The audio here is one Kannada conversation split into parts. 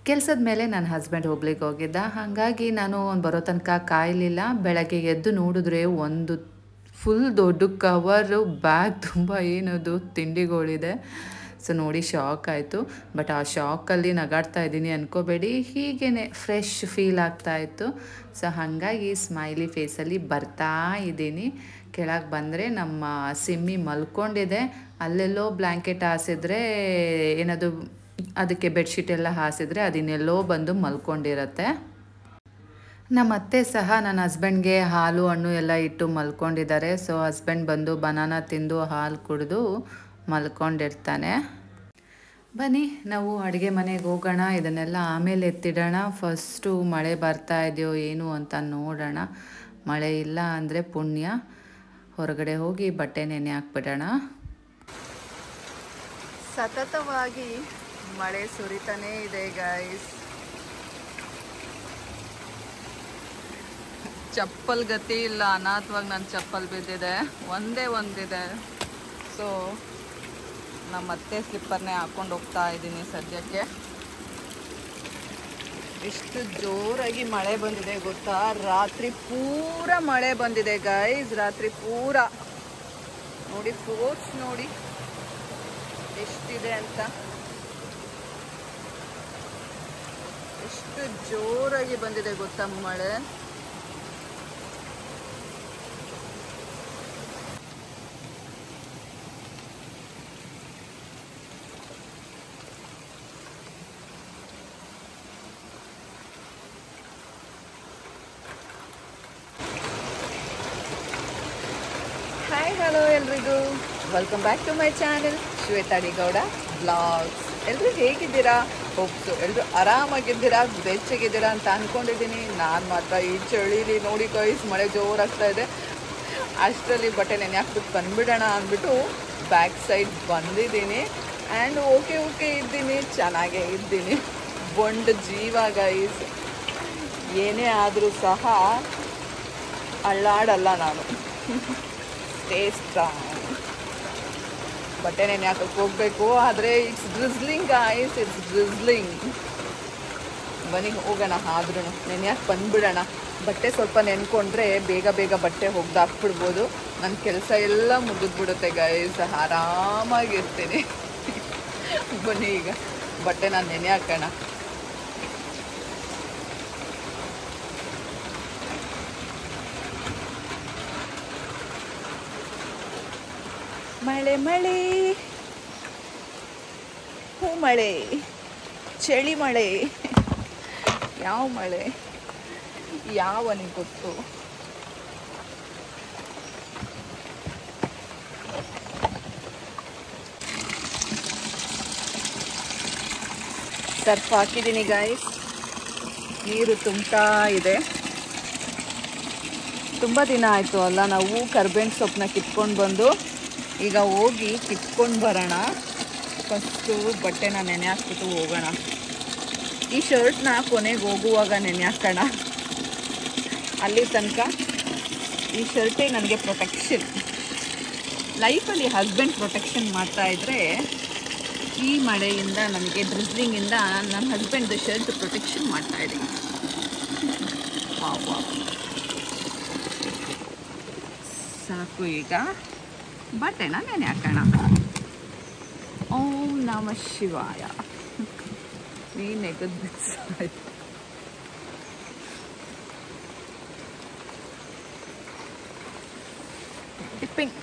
ಕೆಲಸದ ಮೇಲೆ ನನ್ನ ಹಸ್ಬೆಂಡ್ ಹೋಗ್ಲಿಕ್ಕೆ ಹೋಗಿದ್ದ ಹಾಗಾಗಿ ನಾನು ಅವ್ನು ಬರೋ ತನಕ ಕಾಯಲಿಲ್ಲ ಬೆಳಗ್ಗೆ ಎದ್ದು ನೋಡಿದ್ರೆ ಒಂದು ಫುಲ್ ದೊಡ್ಡ ಕವರು ಬ್ಯಾಗ್ ತುಂಬ ಏನದು ತಿಂಡಿಗಳಿದೆ ಸೊ ನೋಡಿ ಶಾಕ್ ಆಯಿತು ಬಟ್ ಆ ಶಾಕಲ್ಲಿ ನಗಾಡ್ತಾ ಇದ್ದೀನಿ ಅನ್ಕೋಬೇಡಿ ಹೀಗೇ ಫ್ರೆಶ್ ಫೀಲ್ ಆಗ್ತಾ ಇತ್ತು ಸೊ ಹಾಗಾಗಿ ಸ್ಮೈಲಿ ಫೇಸಲ್ಲಿ ಬರ್ತಾ ಇದ್ದೀನಿ ಕೆಳಗೆ ಬಂದರೆ ನಮ್ಮ ಸಿಮ್ಮಿ ಮಲ್ಕೊಂಡಿದೆ ಅಲ್ಲೆಲ್ಲೋ ಬ್ಲ್ಯಾಂಕೆಟ್ ಹಾಸಿದ್ರೆ ಏನದು ಅದಕ್ಕೆ ಬೆಡ್ಶೀಟ್ ಎಲ್ಲ ಹಾಸಿದ್ರೆ ಅದಿನ್ನೆಲ್ಲೋ ಬಂದು ಮಲ್ಕೊಂಡಿರತ್ತೆ ನಮ್ಮ ಅತ್ತೆ ಸಹ ನನ್ನ ಹಸ್ಬೆಂಡ್ಗೆ ಹಾಲು ಹಣ್ಣು ಎಲ್ಲ ಇಟ್ಟು ಮಲ್ಕೊಂಡಿದ್ದಾರೆ ಸೊ ಹಸ್ಬೆಂಡ್ ಬಂದು ಬನಾನ ತಿಂದು ಹಾಲು ಕುಡಿದು ಮಲ್ಕೊಂಡಿರ್ತಾನೆ ಬನ್ನಿ ನಾವು ಅಡುಗೆ ಮನೆಗೆ ಹೋಗೋಣ ಇದನ್ನೆಲ್ಲ ಆಮೇಲೆ ಎತ್ತಿಡೋಣ ಫಸ್ಟು ಮಳೆ ಬರ್ತಾ ಇದೆಯೋ ಏನು ಅಂತ ನೋಡೋಣ ಮಳೆ ಇಲ್ಲ ಅಂದರೆ ಪುಣ್ಯ ಹೊರಗಡೆ ಹೋಗಿ ಬಟ್ಟೆ ನೆನೆ ಹಾಕ್ಬಿಡೋಣ ಸತತವಾಗಿ ಮಳೆ ಸುರಿತಾನೇ ಇದೆ ಗೈಸ್ ಚಪ್ಪಲ್ ಗತಿ ಇಲ್ಲ ಅನಾಥವಾಗಿ ನನ್ನ ಚಪ್ಪಲ್ ಬಿದ್ದಿದೆ ಒಂದೇ ಒಂದಿದೆ ಸೊ ನಮ್ಮ ಅತ್ತೆ ಸ್ಲಿಪ್ಪರ್ನೇ ಹಾಕೊಂಡು ಹೋಗ್ತಾ ಇದ್ದೀನಿ ಸದ್ಯಕ್ಕೆ ಎಷ್ಟು ಜೋರಾಗಿ ಮಳೆ ಬಂದಿದೆ ಗೊತ್ತಾ ರಾತ್ರಿ ಪೂರ ಮಳೆ ಬಂದಿದೆ ಗೈಸ್ ರಾತ್ರಿ ಪೂರ ನೋಡಿ ಫೋರ್ಸ್ ನೋಡಿ ಎಷ್ಟಿದೆ ಅಂತ ಎಷ್ಟು ಜೋರಾಗಿ ಬಂದಿದೆ ಗೊತ್ತಾ ಮಳೆ ಹಾಯ್ ಹಲೋ ಎಲ್ರಿಗೂ welcome back to my channel ಶ್ವೇತಾಡಿ ಗೌಡ ಬ್ಲಾಗ್ಸ್ ಎಲ್ಲರೂ ಹೇಗಿದ್ದೀರಾ ಹೋಪ್ಸು ಎಲ್ಲರೂ ಆರಾಮಾಗಿದ್ದೀರಾ ಬೆಚ್ಚಗಿದ್ದೀರಾ ಅಂತ ಅಂದ್ಕೊಂಡಿದ್ದೀನಿ ನಾನು ಮಾತ್ರ ಈ ಚಳಿಲಿ ನೋಡಿ ಕೈಸ್ ಮಳೆ ಜೋರಾಗ್ತಾ ಇದೆ ಅಷ್ಟರಲ್ಲಿ ಬಟ್ಟೆ ನೆನೆ ಹಾಕ್ಬಿಟ್ಟು ಬಂದ್ಬಿಡೋಣ ಅಂದ್ಬಿಟ್ಟು ಬ್ಯಾಕ್ ಸೈಡ್ ಬಂದಿದ್ದೀನಿ ಆ್ಯಂಡ್ ಓಕೆ ಓಕೆ ಇದ್ದೀನಿ ಚೆನ್ನಾಗೇ ಇದ್ದೀನಿ ಬೊಂಡ್ ಜೀವ ಗೈಸ್ ಏನೇ ಆದರೂ ಸಹ ಅಳ್ಳಾಡಲ್ಲ ನಾನು ಸ್ಟೇ ಸ್ಟ್ರಾಂಗ್ ಬಟ್ಟೆ ನೆನೆ ಹಾಕಕ್ಕೆ ಹೋಗಬೇಕು ಆದರೆ it's drizzling ice it's drizzling ಬನ್ನಿ ಹೋಗೋಣ ಆದ್ರೂ ನೆನೆ ಹಾಕಿ ಬಂದ್ಬಿಡೋಣ ಬಟ್ಟೆ ಸ್ವಲ್ಪ ನೆನ್ಕೊಂಡ್ರೆ ಬೇಗ ಬೇಗ ಬಟ್ಟೆ ಒಗ್ದು ಹಾಕ್ಬಿಡ್ಬೋದು ನನ್ನ ಕೆಲಸ ಎಲ್ಲ ಮುಗಿದ್ಬಿಡುತ್ತೆ ಗೈಸ್ ಆರಾಮಾಗಿರ್ತೀನಿ ಬನ್ನಿ ಈಗ ಬಟ್ಟೆ ನಾನು ನೆನೆ ಹಾಕೋಣ ಮಳೆ ಮಳೆ ಹೂ ಮಳೆ ಚಳಿ ಮಳೆ ಯಾವ ಮಳೆ ಯಾವನಿಗೆ ಗೊತ್ತು ಸರ್ಫ್ ಹಾಕಿದ್ದೀನಿ ಗಾಯ್ಸ್ ನೀರು ತುಂಬ್ತಾ ಇದೆ ತುಂಬ ದಿನ ಆಯಿತು ಅಲ್ಲ ನಾವು ಕರ್ಬೇವಿನ ಸೊಪ್ಪನ್ನ ಕಿತ್ಕೊಂಡು ಬಂದು ಈಗ ಹೋಗಿ ಕಿತ್ಕೊಂಡು ಬರೋಣ ಫಸ್ಟು ಬಟ್ಟೆನ ನೆನೆ ಹಾಕ್ಬಿಟ್ಟು ಹೋಗೋಣ ಈ ಶರ್ಟ್ನ ಕೊನೆಗೆ ಹೋಗುವಾಗ ನೆನೆ ಹಾಕೋಣ ಅಲ್ಲಿ ತನಕ ಈ ಶರ್ಟೇ ನನಗೆ ಪ್ರೊಟೆಕ್ಷನ್ ಲೈಫಲ್ಲಿ ಹಸ್ಬೆಂಡ್ ಪ್ರೊಟೆಕ್ಷನ್ ಮಾಡ್ತಾ ಇದ್ರೆ ಈ ಮಳೆಯಿಂದ ನನಗೆ ಡ್ರಿಸ್ಲಿಂಗಿಂದ ನನ್ನ ಹಸ್ಬೆಂಡ್ ಶರ್ಟ್ ಪ್ರೊಟೆಕ್ಷನ್ ಮಾಡ್ತಾ ಇದ್ದೀನಿ ವಾವ್ ವಾವ್ ಸಾಕು ಈಗ ಬಟ್ಟೆನ ನೆನೆ ಹಾಕೋಣ ಓಂ ನಮ ಶಿವಾಯ ನೀ ನೆಗದ್ ಬಿಸಾಯ್ತು ಟಿಪ್ಪಿಂಗ್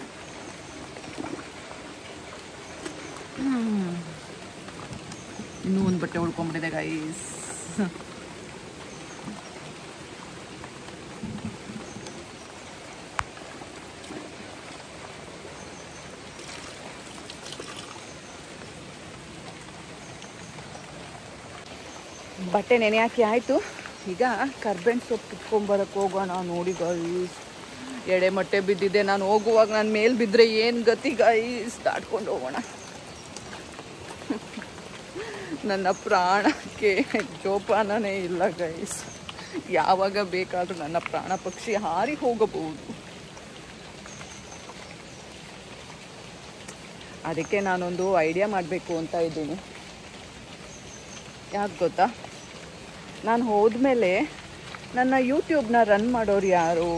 ಇನ್ನೂ ಒಂದು ಬಟ್ಟೆ ಉಳ್ಕೊಂಡ್ಬಿಟ್ಟಿದೆ ಗೈಸ್ ಬಟ್ಟೆ ನೆನೆ ಹಾಕಿ ಆಯಿತು ಈಗ ಕರ್ಬೇವಿನ ಸೊಪ್ಪು ಕಿತ್ಕೊಂಬರಕ್ಕೆ ಹೋಗೋಣ ನೋಡಿ ಗೈಸ್ ಎಡೆ ಮೊಟ್ಟೆ ಬಿದ್ದಿದೆ ನಾನು ಹೋಗುವಾಗ ನನ್ನ ಮೇಲೆ ಬಿದ್ದರೆ ಏನು ಗತಿ ಗೈಸ್ ದಾಟ್ಕೊಂಡು ಹೋಗೋಣ ನನ್ನ ಪ್ರಾಣಕ್ಕೆ ಜೋಪಾನನೇ ಇಲ್ಲ ಗೈಸ್ ಯಾವಾಗ ಬೇಕಾದರೂ ನನ್ನ ಪ್ರಾಣ ಪಕ್ಷಿ ಹಾರಿ ಹೋಗಬಹುದು ಅದಕ್ಕೆ ನಾನೊಂದು ಐಡಿಯಾ ಮಾಡಬೇಕು ಅಂತ ಇದ್ದೀನಿ ಯಾಕೆ ಗೊತ್ತಾ ನಾನು ಹೋದ್ಮೇಲೆ ನನ್ನ ಯೂಟ್ಯೂಬ್ನ ರನ್ ಮಾಡೋರು ಯಾರು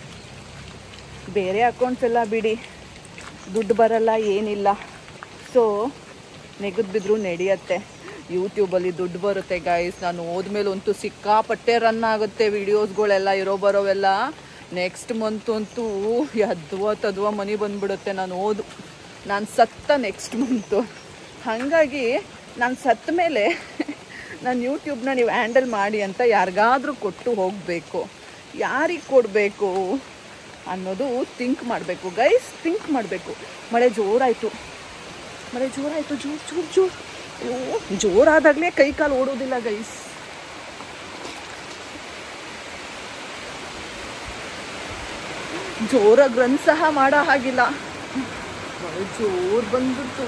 ಬೇರೆ ಅಕೌಂಟ್ಸ್ ಎಲ್ಲ ಬಿಡಿ ದುಡ್ಡು ಬರಲ್ಲ ಏನಿಲ್ಲ ಸೊ ನೆಗದ್ ಬಿದ್ದರೂ ನಡೆಯತ್ತೆ ಯೂಟ್ಯೂಬಲ್ಲಿ ದುಡ್ಡು ಬರುತ್ತೆ ಗೈಸ್ ನಾನು ಹೋದ್ಮೇಲೆ ಅಂತೂ ಸಿಕ್ಕಾಪಟ್ಟೆ ರನ್ ಆಗುತ್ತೆ ವಿಡಿಯೋಸ್ಗಳೆಲ್ಲ ಇರೋ ಬರೋವೆಲ್ಲ ನೆಕ್ಸ್ಟ್ ಮಂತ್ ಅಂತೂ ಯದ್ವ ತದ್ವ ಮನಿ ಬಂದ್ಬಿಡುತ್ತೆ ನಾನು ಓದು ನಾನು ಸತ್ತ ನೆಕ್ಸ್ಟ್ ಮಂತು ಹಾಗಾಗಿ ನಾನು ಸತ್ತ ಮೇಲೆ ನಾನು ಯೂಟ್ಯೂಬ್ನ ನೀವು ಹ್ಯಾಂಡಲ್ ಮಾಡಿ ಅಂತ ಯಾರಿಗಾದ್ರೂ ಕೊಟ್ಟು ಹೋಗಬೇಕು ಯಾರಿಗೆ ಕೊಡಬೇಕು ಅನ್ನೋದು ಥಿಂಕ್ ಮಾಡಬೇಕು ಗೈಸ್ ಥಿಂಕ್ ಮಾಡಬೇಕು ಮಳೆ ಜೋರಾಯಿತು ಮಳೆ ಜೋರಾಯಿತು ಜೋರು ಜೋರು ಜೋರು ಅಯ್ಯೋ ಜೋರಾದಾಗಲೇ ಕೈ ಕಾಲು ಓಡೋದಿಲ್ಲ ಗೈಸ್ ಜೋರಾಗಿ ರನ್ ಸಹ ಮಾಡೋ ಹಾಗಿಲ್ಲ ಮಳೆ ಜೋರು ಬಂದ್ಬಿಡ್ತು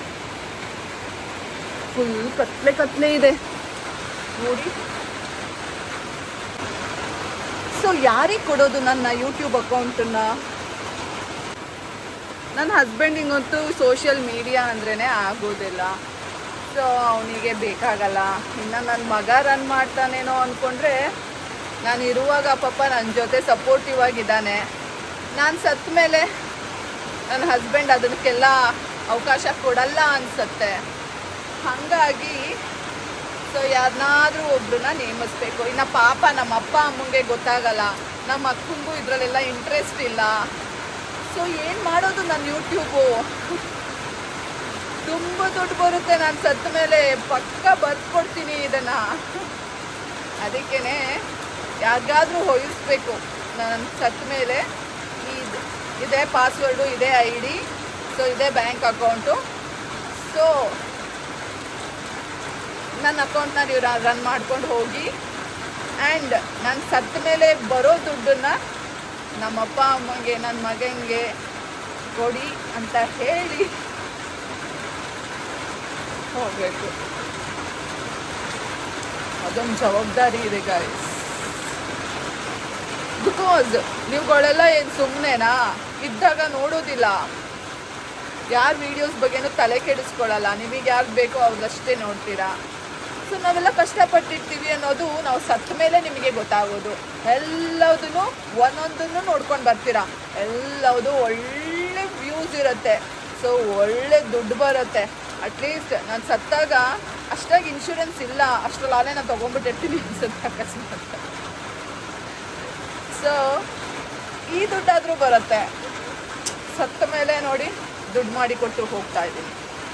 ಫುಲ್ ಕತ್ಲೆ ಕತ್ಲೆ ಇದೆ ನೋಡಿ ಸೊ ಯಾರಿಗೆ ಕೊಡೋದು ನನ್ನ ಯೂಟ್ಯೂಬ್ ಅಕೌಂಟನ್ನ ನನ್ನ ಹಸ್ಬೆಂಡಿಗಂತೂ ಸೋಷಿಯಲ್ ಮೀಡಿಯಾ ಅಂದ್ರೇ ಆಗೋದಿಲ್ಲ ಸೊ ಅವನಿಗೆ ಬೇಕಾಗಲ್ಲ ಇನ್ನು ನನ್ನ ಮಗ ರನ್ ಮಾಡ್ತಾನೇನೋ ಅಂದ್ಕೊಂಡ್ರೆ ನಾನು ಇರುವಾಗ ಪಾಪ ನನ್ನ ಜೊತೆ ಸಪೋರ್ಟಿವ್ ಆಗಿದ್ದಾನೆ ನಾನು ಸತ್ತ ಮೇಲೆ ನನ್ನ ಹಸ್ಬೆಂಡ್ ಅದಕ್ಕೆಲ್ಲ ಅವಕಾಶ ಕೊಡಲ್ಲ ಅನಿಸುತ್ತೆ ಹಾಗಾಗಿ ಸೊ ಯಾರನ್ನಾದ್ರೂ ಒಬ್ರನ್ನ ನೇಮಿಸ್ಬೇಕು ಇನ್ನು ಪಾಪ ನಮ್ಮ ಅಪ್ಪ ಅಮ್ಮಂಗೆ ಗೊತ್ತಾಗಲ್ಲ ನಮ್ಮ ಅಕ್ಕಂಗೂ ಇದರಲ್ಲೆಲ್ಲ ಇಂಟ್ರೆಸ್ಟ್ ಇಲ್ಲ ಸೊ ಏನು ಮಾಡೋದು ನನ್ನ ಯೂಟ್ಯೂಬು ತುಂಬ ದುಡ್ಡು ಬರುತ್ತೆ ನಾನು ಸತ್ತ ಮೇಲೆ ಪಕ್ಕ ಬರ್ಕೊಡ್ತೀನಿ ಇದನ್ನು ಅದಕ್ಕೇ ಯಾರಿಗಾದ್ರೂ ಹೊಯಿಸ್ಬೇಕು ನಾನು ಸತ್ತ ಮೇಲೆ ಇದು ಇದೇ ಪಾಸ್ವರ್ಡು ಇದೇ ಐ ಡಿ ಸೊ ಇದೇ ಬ್ಯಾಂಕ್ ಅಕೌಂಟು ಸೊ ನನ್ನ ಅಕೌಂಟ್ನ ನೀವು ರನ್ ಮಾಡ್ಕೊಂಡು ಹೋಗಿ ಆ್ಯಂಡ್ ನಾನು ಸತ್ತ ಮೇಲೆ ಬರೋ ದುಡ್ಡನ್ನು ನಮ್ಮಪ್ಪ ಅಮ್ಮಂಗೆ ನನ್ನ ಮಗನಿಗೆ ಕೊಡಿ ಅಂತ ಹೇಳಿ ಹೋಗಬೇಕು ಅದೊಂದು ಜವಾಬ್ದಾರಿ ಇದೆ ಗಾಯ್ಸ್ ಬಿಕಾಸ್ ನೀವುಗಳೆಲ್ಲ ಏನು ಸುಮ್ಮನೆನಾ ಇದ್ದಾಗ ನೋಡೋದಿಲ್ಲ ಯಾರ ವೀಡಿಯೋಸ್ ಬಗ್ಗೆನೂ ತಲೆ ಕೆಡಿಸ್ಕೊಳ್ಳಲ್ಲ ನಿಮಗೆ ಯಾರು ಬೇಕೋ ಅವ್ರದಷ್ಟೇ ನೋಡ್ತೀರಾ ಸೊ ನಾವೆಲ್ಲ ಕಷ್ಟಪಟ್ಟಿರ್ತೀವಿ ಅನ್ನೋದು ನಾವು ಸತ್ತ ಮೇಲೆ ನಿಮಗೆ ಗೊತ್ತಾಗೋದು ಎಲ್ಲದನ್ನು ಒಂದೊಂದನ್ನು ನೋಡ್ಕೊಂಡು ಬರ್ತೀರಾ ಎಲ್ಲವುದು ಒಳ್ಳೆ ವ್ಯೂಸ್ ಇರುತ್ತೆ ಸೊ ಒಳ್ಳೆ ದುಡ್ಡು ಬರುತ್ತೆ ಅಟ್ಲೀಸ್ಟ್ ನಾನು ಸತ್ತಾಗ ಅಷ್ಟಾಗಿ ಇನ್ಶೂರೆನ್ಸ್ ಇಲ್ಲ ಅಷ್ಟರಲ್ಲಾಲೆ ನಾನು ತೊಗೊಂಡ್ಬಿಟ್ಟಿರ್ತೀನಿ ಅನ್ಸುತ್ತೆ ಅಕಸ್ಮಾತ್ ಸೊ ಈ ದುಡ್ಡಾದರೂ ಬರುತ್ತೆ ಸತ್ತ ಮೇಲೆ ನೋಡಿ ದುಡ್ಡು ಮಾಡಿ ಕೊಟ್ಟು ಹೋಗ್ತಾ ಇದ್ದೀನಿ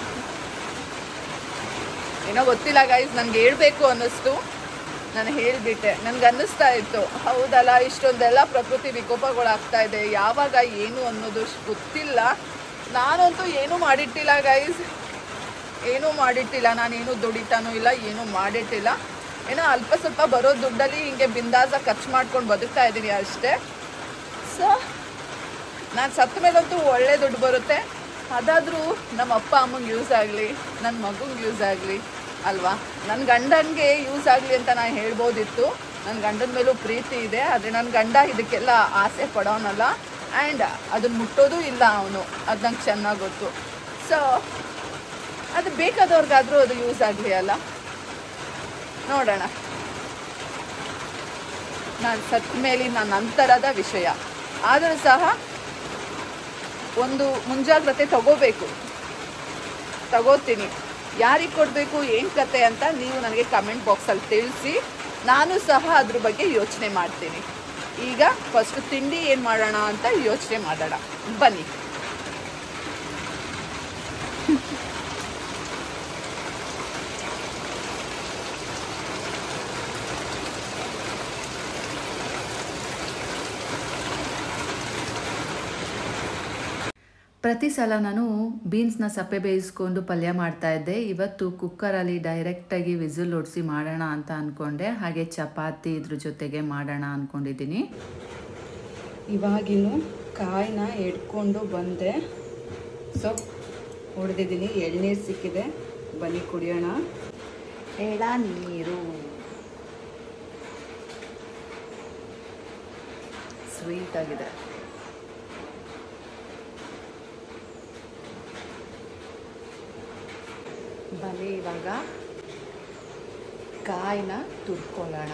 ಏನೋ ಗೊತ್ತಿಲ್ಲ ಗೈಸ್ ನನಗೆ ಹೇಳ್ಬೇಕು ಅನ್ನಿಸ್ತು ನಾನು ಹೇಳಿಬಿಟ್ಟೆ ನನಗೆ ಅನ್ನಿಸ್ತಾ ಇತ್ತು ಹೌದಲ್ಲ ಇಷ್ಟೊಂದೆಲ್ಲ ಪ್ರಕೃತಿ ವಿಕೋಪಗಳಾಗ್ತಾ ಇದೆ ಯಾವಾಗ ಏನು ಅನ್ನೋದು ಅಷ್ಟ್ ಗೊತ್ತಿಲ್ಲ ನಾನಂತೂ ಏನೂ ಮಾಡಿಟ್ಟಿಲ್ಲ ಗೈಸ್ ಏನೂ ಮಾಡಿಟ್ಟಿಲ್ಲ ನಾನೇನು ದುಡಿತಾನೂ ಇಲ್ಲ ಏನೂ ಮಾಡಿಟ್ಟಿಲ್ಲ ಏನೋ ಅಲ್ಪ ಸ್ವಲ್ಪ ಬರೋ ದುಡ್ಡಲ್ಲಿ ಹಿಂಗೆ ಬಿಂದಾಸ ಖರ್ಚು ಮಾಡ್ಕೊಂಡು ಬದುಕ್ತಾ ಇದ್ದೀನಿ ಅಷ್ಟೇ ಸೊ ನಾನು ಸತ್ತ ಮೇಲಂತೂ ಒಳ್ಳೆ ದುಡ್ಡು ಬರುತ್ತೆ ಅದಾದರೂ ನಮ್ಮ ಅಪ್ಪ ಅಮ್ಮಂಗೆ ಯೂಸ್ ಆಗಲಿ ನನ್ನ ಮಗಂಗೆ ಯೂಸ್ ಆಗಲಿ ಅಲ್ವಾ ನನ್ನ ಗಂಡನಿಗೆ ಯೂಸ್ ಆಗಲಿ ಅಂತ ನಾನು ಹೇಳ್ಬೋದಿತ್ತು ನನ್ನ ಗಂಡನ ಮೇಲೂ ಪ್ರೀತಿ ಇದೆ ಆದರೆ ನನ್ನ ಗಂಡ ಇದಕ್ಕೆಲ್ಲ ಆಸೆ ಪಡೋನಲ್ಲ ಆ್ಯಂಡ್ ಅದನ್ನು ಮುಟ್ಟೋದು ಇಲ್ಲ ಅವನು ಅದು ನಂಗೆ ಚೆನ್ನಾಗಿ ಗೊತ್ತು ಸೊ ಅದು ಬೇಕಾದವ್ರಿಗಾದರೂ ಅದು ಯೂಸ್ ಆಗಲಿ ಅಲ್ಲ ನೋಡೋಣ ನಾನು ಸತ್ತ ಮೇಲಿನ ನಂತರದ ವಿಷಯ ಆದರೂ ಸಹ ಒಂದು ಮುಂಜಾಗ್ರತೆ ತಗೋಬೇಕು ತಗೋತೀನಿ ಯಾರಿಗೆ ಕೊಡಬೇಕು ಏನು ಕತೆ ಅಂತ ನೀವು ನನಗೆ ಕಮೆಂಟ್ ಬಾಕ್ಸಲ್ಲಿ ತಿಳಿಸಿ ನಾನು ಸಹ ಅದ್ರ ಬಗ್ಗೆ ಯೋಚನೆ ಮಾಡ್ತೀನಿ ಈಗ ಫಸ್ಟ್ ತಿಂಡಿ ಏನು ಮಾಡೋಣ ಅಂತ ಯೋಚನೆ ಮಾಡೋಣ ಬನ್ನಿ ಪ್ರತಿ ಸಲ ನಾನು ಬೀನ್ಸ್ನ ಸಪ್ಪೆ ಬೇಯಿಸ್ಕೊಂಡು ಪಲ್ಯ ಮಾಡ್ತಾ ಇದ್ದೆ ಇವತ್ತು ಕುಕ್ಕರಲ್ಲಿ ಡೈರೆಕ್ಟಾಗಿ ವಿಸಿಲ್ ಹೊಡಿಸಿ ಮಾಡೋಣ ಅಂತ ಅಂದ್ಕೊಂಡೆ ಹಾಗೆ ಚಪಾತಿ ಇದ್ರ ಜೊತೆಗೆ ಮಾಡೋಣ ಅಂದ್ಕೊಂಡಿದ್ದೀನಿ ಇವಾಗಿನ್ನು ಕಾಯಿನ ಎಡ್ಕೊಂಡು ಬಂದೆ ಸೊ ಹೊಡೆದಿದ್ದೀನಿ ಎಳ್ನೀರು ಸಿಕ್ಕಿದೆ ಬನ್ನಿ ಕುಡಿಯೋಣ ಎಳ ನೀರು ಸ್ವೀಟ್ ಆಗಿದೆ ಬನ್ನಿ ಇವಾಗ ಕಾಯಿನ ತುರ್ಕೊಳ್ಳೋಣ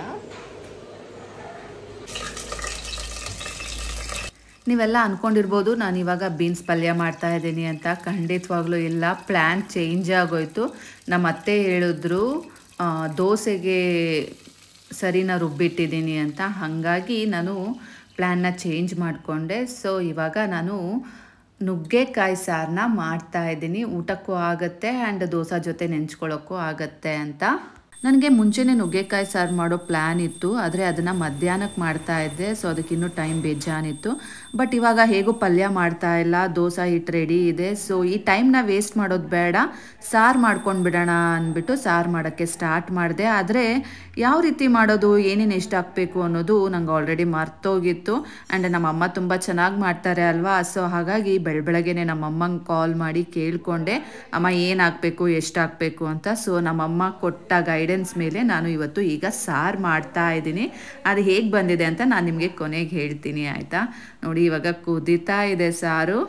ನೀವೆಲ್ಲ ಅಂದ್ಕೊಂಡಿರ್ಬೋದು ನಾನು ಇವಾಗ ಬೀನ್ಸ್ ಪಲ್ಯ ಮಾಡ್ತಾ ಇದ್ದೀನಿ ಅಂತ ಖಂಡಿತವಾಗ್ಲೂ ಇಲ್ಲ ಪ್ಲ್ಯಾನ್ ಚೇಂಜ್ ಆಗೋಯ್ತು ನಮ್ಮ ಅತ್ತೆ ಹೇಳಿದ್ರು ಆ, ದೋಸೆಗೆ ಸರಿನ ರುಬ್ಬಿಟ್ಟಿದ್ದೀನಿ ಅಂತ ಹಾಗಾಗಿ ನಾನು ಪ್ಲ್ಯಾನ್ನ ಚೇಂಜ್ ಮಾಡಿಕೊಂಡೆ ಸೊ ಇವಾಗ ನಾನು ನುಗ್ಗೆಕಾಯಿ ಸಾರನ್ನ ಮಾಡ್ತಾ ಇದ್ದೀನಿ ಊಟಕ್ಕೂ ಆಗುತ್ತೆ ಆ್ಯಂಡ್ ದೋಸೆ ಜೊತೆ ನೆಂಚ್ಕೊಳ್ಳೋಕ್ಕೂ ಆಗುತ್ತೆ ಅಂತ ನನಗೆ ಮುಂಚೆನೇ ನುಗ್ಗೆಕಾಯಿ ಸಾರು ಮಾಡೋ ಪ್ಲ್ಯಾನ್ ಇತ್ತು ಆದರೆ ಅದನ್ನು ಮಧ್ಯಾಹ್ನಕ್ಕೆ ಮಾಡ್ತಾ ಇದ್ದೆ ಸೊ ಅದಕ್ಕೆ ಇನ್ನೂ ಟೈಮ್ ಬೇಜಾನಿತ್ತು ಬಟ್ ಇವಾಗ ಹೇಗೂ ಪಲ್ಯ ಮಾಡ್ತಾ ಇಲ್ಲ ದೋಸೆ ಹಿಟ್ಟು ರೆಡಿ ಇದೆ ಸೊ ಈ ಟೈಮ್ನ ವೇಸ್ಟ್ ಮಾಡೋದು ಬೇಡ ಸಾರು ಮಾಡ್ಕೊಂಡು ಬಿಡೋಣ ಅಂದ್ಬಿಟ್ಟು ಸಾರು ಮಾಡೋಕ್ಕೆ ಸ್ಟಾರ್ಟ್ ಮಾಡಿದೆ ಆದರೆ ಯಾವ ರೀತಿ ಮಾಡೋದು ಏನೇನು ಎಷ್ಟು ಹಾಕಬೇಕು ಅನ್ನೋದು ನಂಗೆ ಆಲ್ರೆಡಿ ಮರ್ತೋಗಿತ್ತು ಆ್ಯಂಡ್ ನಮ್ಮ ಅಮ್ಮ ತುಂಬ ಚೆನ್ನಾಗಿ ಮಾಡ್ತಾರೆ ಅಲ್ವಾ ಸೊ ಹಾಗಾಗಿ ಬೆಳ ಬೆಳಗ್ಗೆನೆ ನಮ್ಮ ಅಮ್ಮಂಗೆ ಕಾಲ್ ಮಾಡಿ ಕೇಳಿಕೊಂಡೆ ಅಮ್ಮ ಏನು ಹಾಕಬೇಕು ಎಷ್ಟು ಹಾಕಬೇಕು ಅಂತ ಸೊ ನಮ್ಮಮ್ಮ ಕೊಟ್ಟ ಗೈಡೆನ್ಸ್ ಮೇಲೆ ನಾನು ಇವತ್ತು ಈಗ ಸಾರು ಮಾಡ್ತಾ ಇದ್ದೀನಿ ಅದು ಹೇಗೆ ಬಂದಿದೆ ಅಂತ ನಾನು ನಿಮಗೆ ಕೊನೆಗೆ ಹೇಳ್ತೀನಿ ಆಯಿತಾ ನೋಡಿ ಇವಾಗ ಕುದೀತಾ ಇದೆ ಸಾರು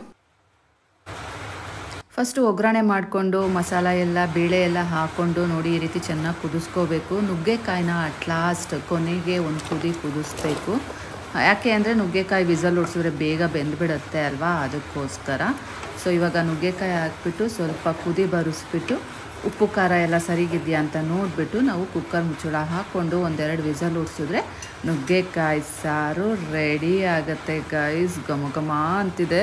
ಫಸ್ಟು ಒಗ್ಗರಣೆ ಮಾಡಿಕೊಂಡು ಮಸಾಲ ಎಲ್ಲ ಬೇಳೆ ಎಲ್ಲ ಹಾಕ್ಕೊಂಡು ನೋಡಿ ಈ ರೀತಿ ಚೆನ್ನಾಗಿ ಕುದಿಸ್ಕೋಬೇಕು ನುಗ್ಗೆಕಾಯಿನ ಅಟ್ ಲಾಸ್ಟ್ ಕೊನೆಗೆ ಒಂದು ಕುದಿ ಕುದಿಸ್ಬೇಕು ಯಾಕೆ ಅಂದರೆ ನುಗ್ಗೆಕಾಯಿ ವಿಸಲ್ ಹೊಡ್ಸಿದ್ರೆ ಬೇಗ ಬೆಂದ್ಬಿಡುತ್ತೆ ಅಲ್ವಾ ಅದಕ್ಕೋಸ್ಕರ ಸೊ ಇವಾಗ ನುಗ್ಗೆಕಾಯಿ ಹಾಕ್ಬಿಟ್ಟು ಸ್ವಲ್ಪ ಕುದಿ ಬರಿಸ್ಬಿಟ್ಟು ಉಪ್ಪು ಖಾರ ಎಲ್ಲ ಸರಿಗಿದೆಯಾ ಅಂತ ನೋಡಿಬಿಟ್ಟು ನಾವು ಕುಕ್ಕರ್ ಮುಚ್ಚಳ ಹಾಕ್ಕೊಂಡು ಒಂದೆರಡು ವಿಸಲ್ ಹೊಡ್ಸಿದ್ರೆ ನುಗ್ಗೆಕಾಯಿ ಸಾರು ರೆಡಿ ಆಗುತ್ತೆ ಗೈಸ್ ಘಮ ಘಮ ಅಂತಿದೆ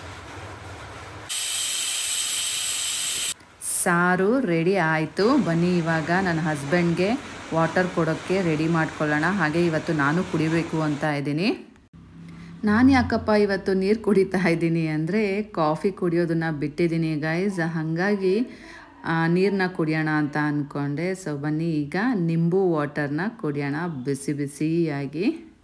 ಸಾರು ರೆಡಿ ಆಯಿತು ಬನ್ನಿ ಇವಾಗ ನನ್ನ ಹಸ್ಬೆಂಡ್ಗೆ ವಾಟರ್ ಕೊಡೋಕ್ಕೆ ರೆಡಿ ಮಾಡ್ಕೊಳ್ಳೋಣ ಹಾಗೆ ಇವತ್ತು ನಾನು ಕುಡಿಬೇಕು ಅಂತ ಇದ್ದೀನಿ ನಾನು ಯಾಕಪ್ಪ ಇವತ್ತು ನೀರು ಕುಡಿತಾ ಇದ್ದೀನಿ ಅಂದರೆ ಕಾಫಿ ಕುಡಿಯೋದನ್ನು ಬಿಟ್ಟಿದ್ದೀನಿ ಗೈಸ್ ಹಾಗಾಗಿ ನೀರನ್ನ ಕುಡಿಯೋಣ ಅಂತ ಅಂದ್ಕೊಂಡೆ ಸೊ ಬನ್ನಿ ಈಗ ನಿಂಬು ವಾಟರ್ನ ಕುಡಿಯೋಣ ಬಿಸಿ ಬಿಸಿಯಾಗಿ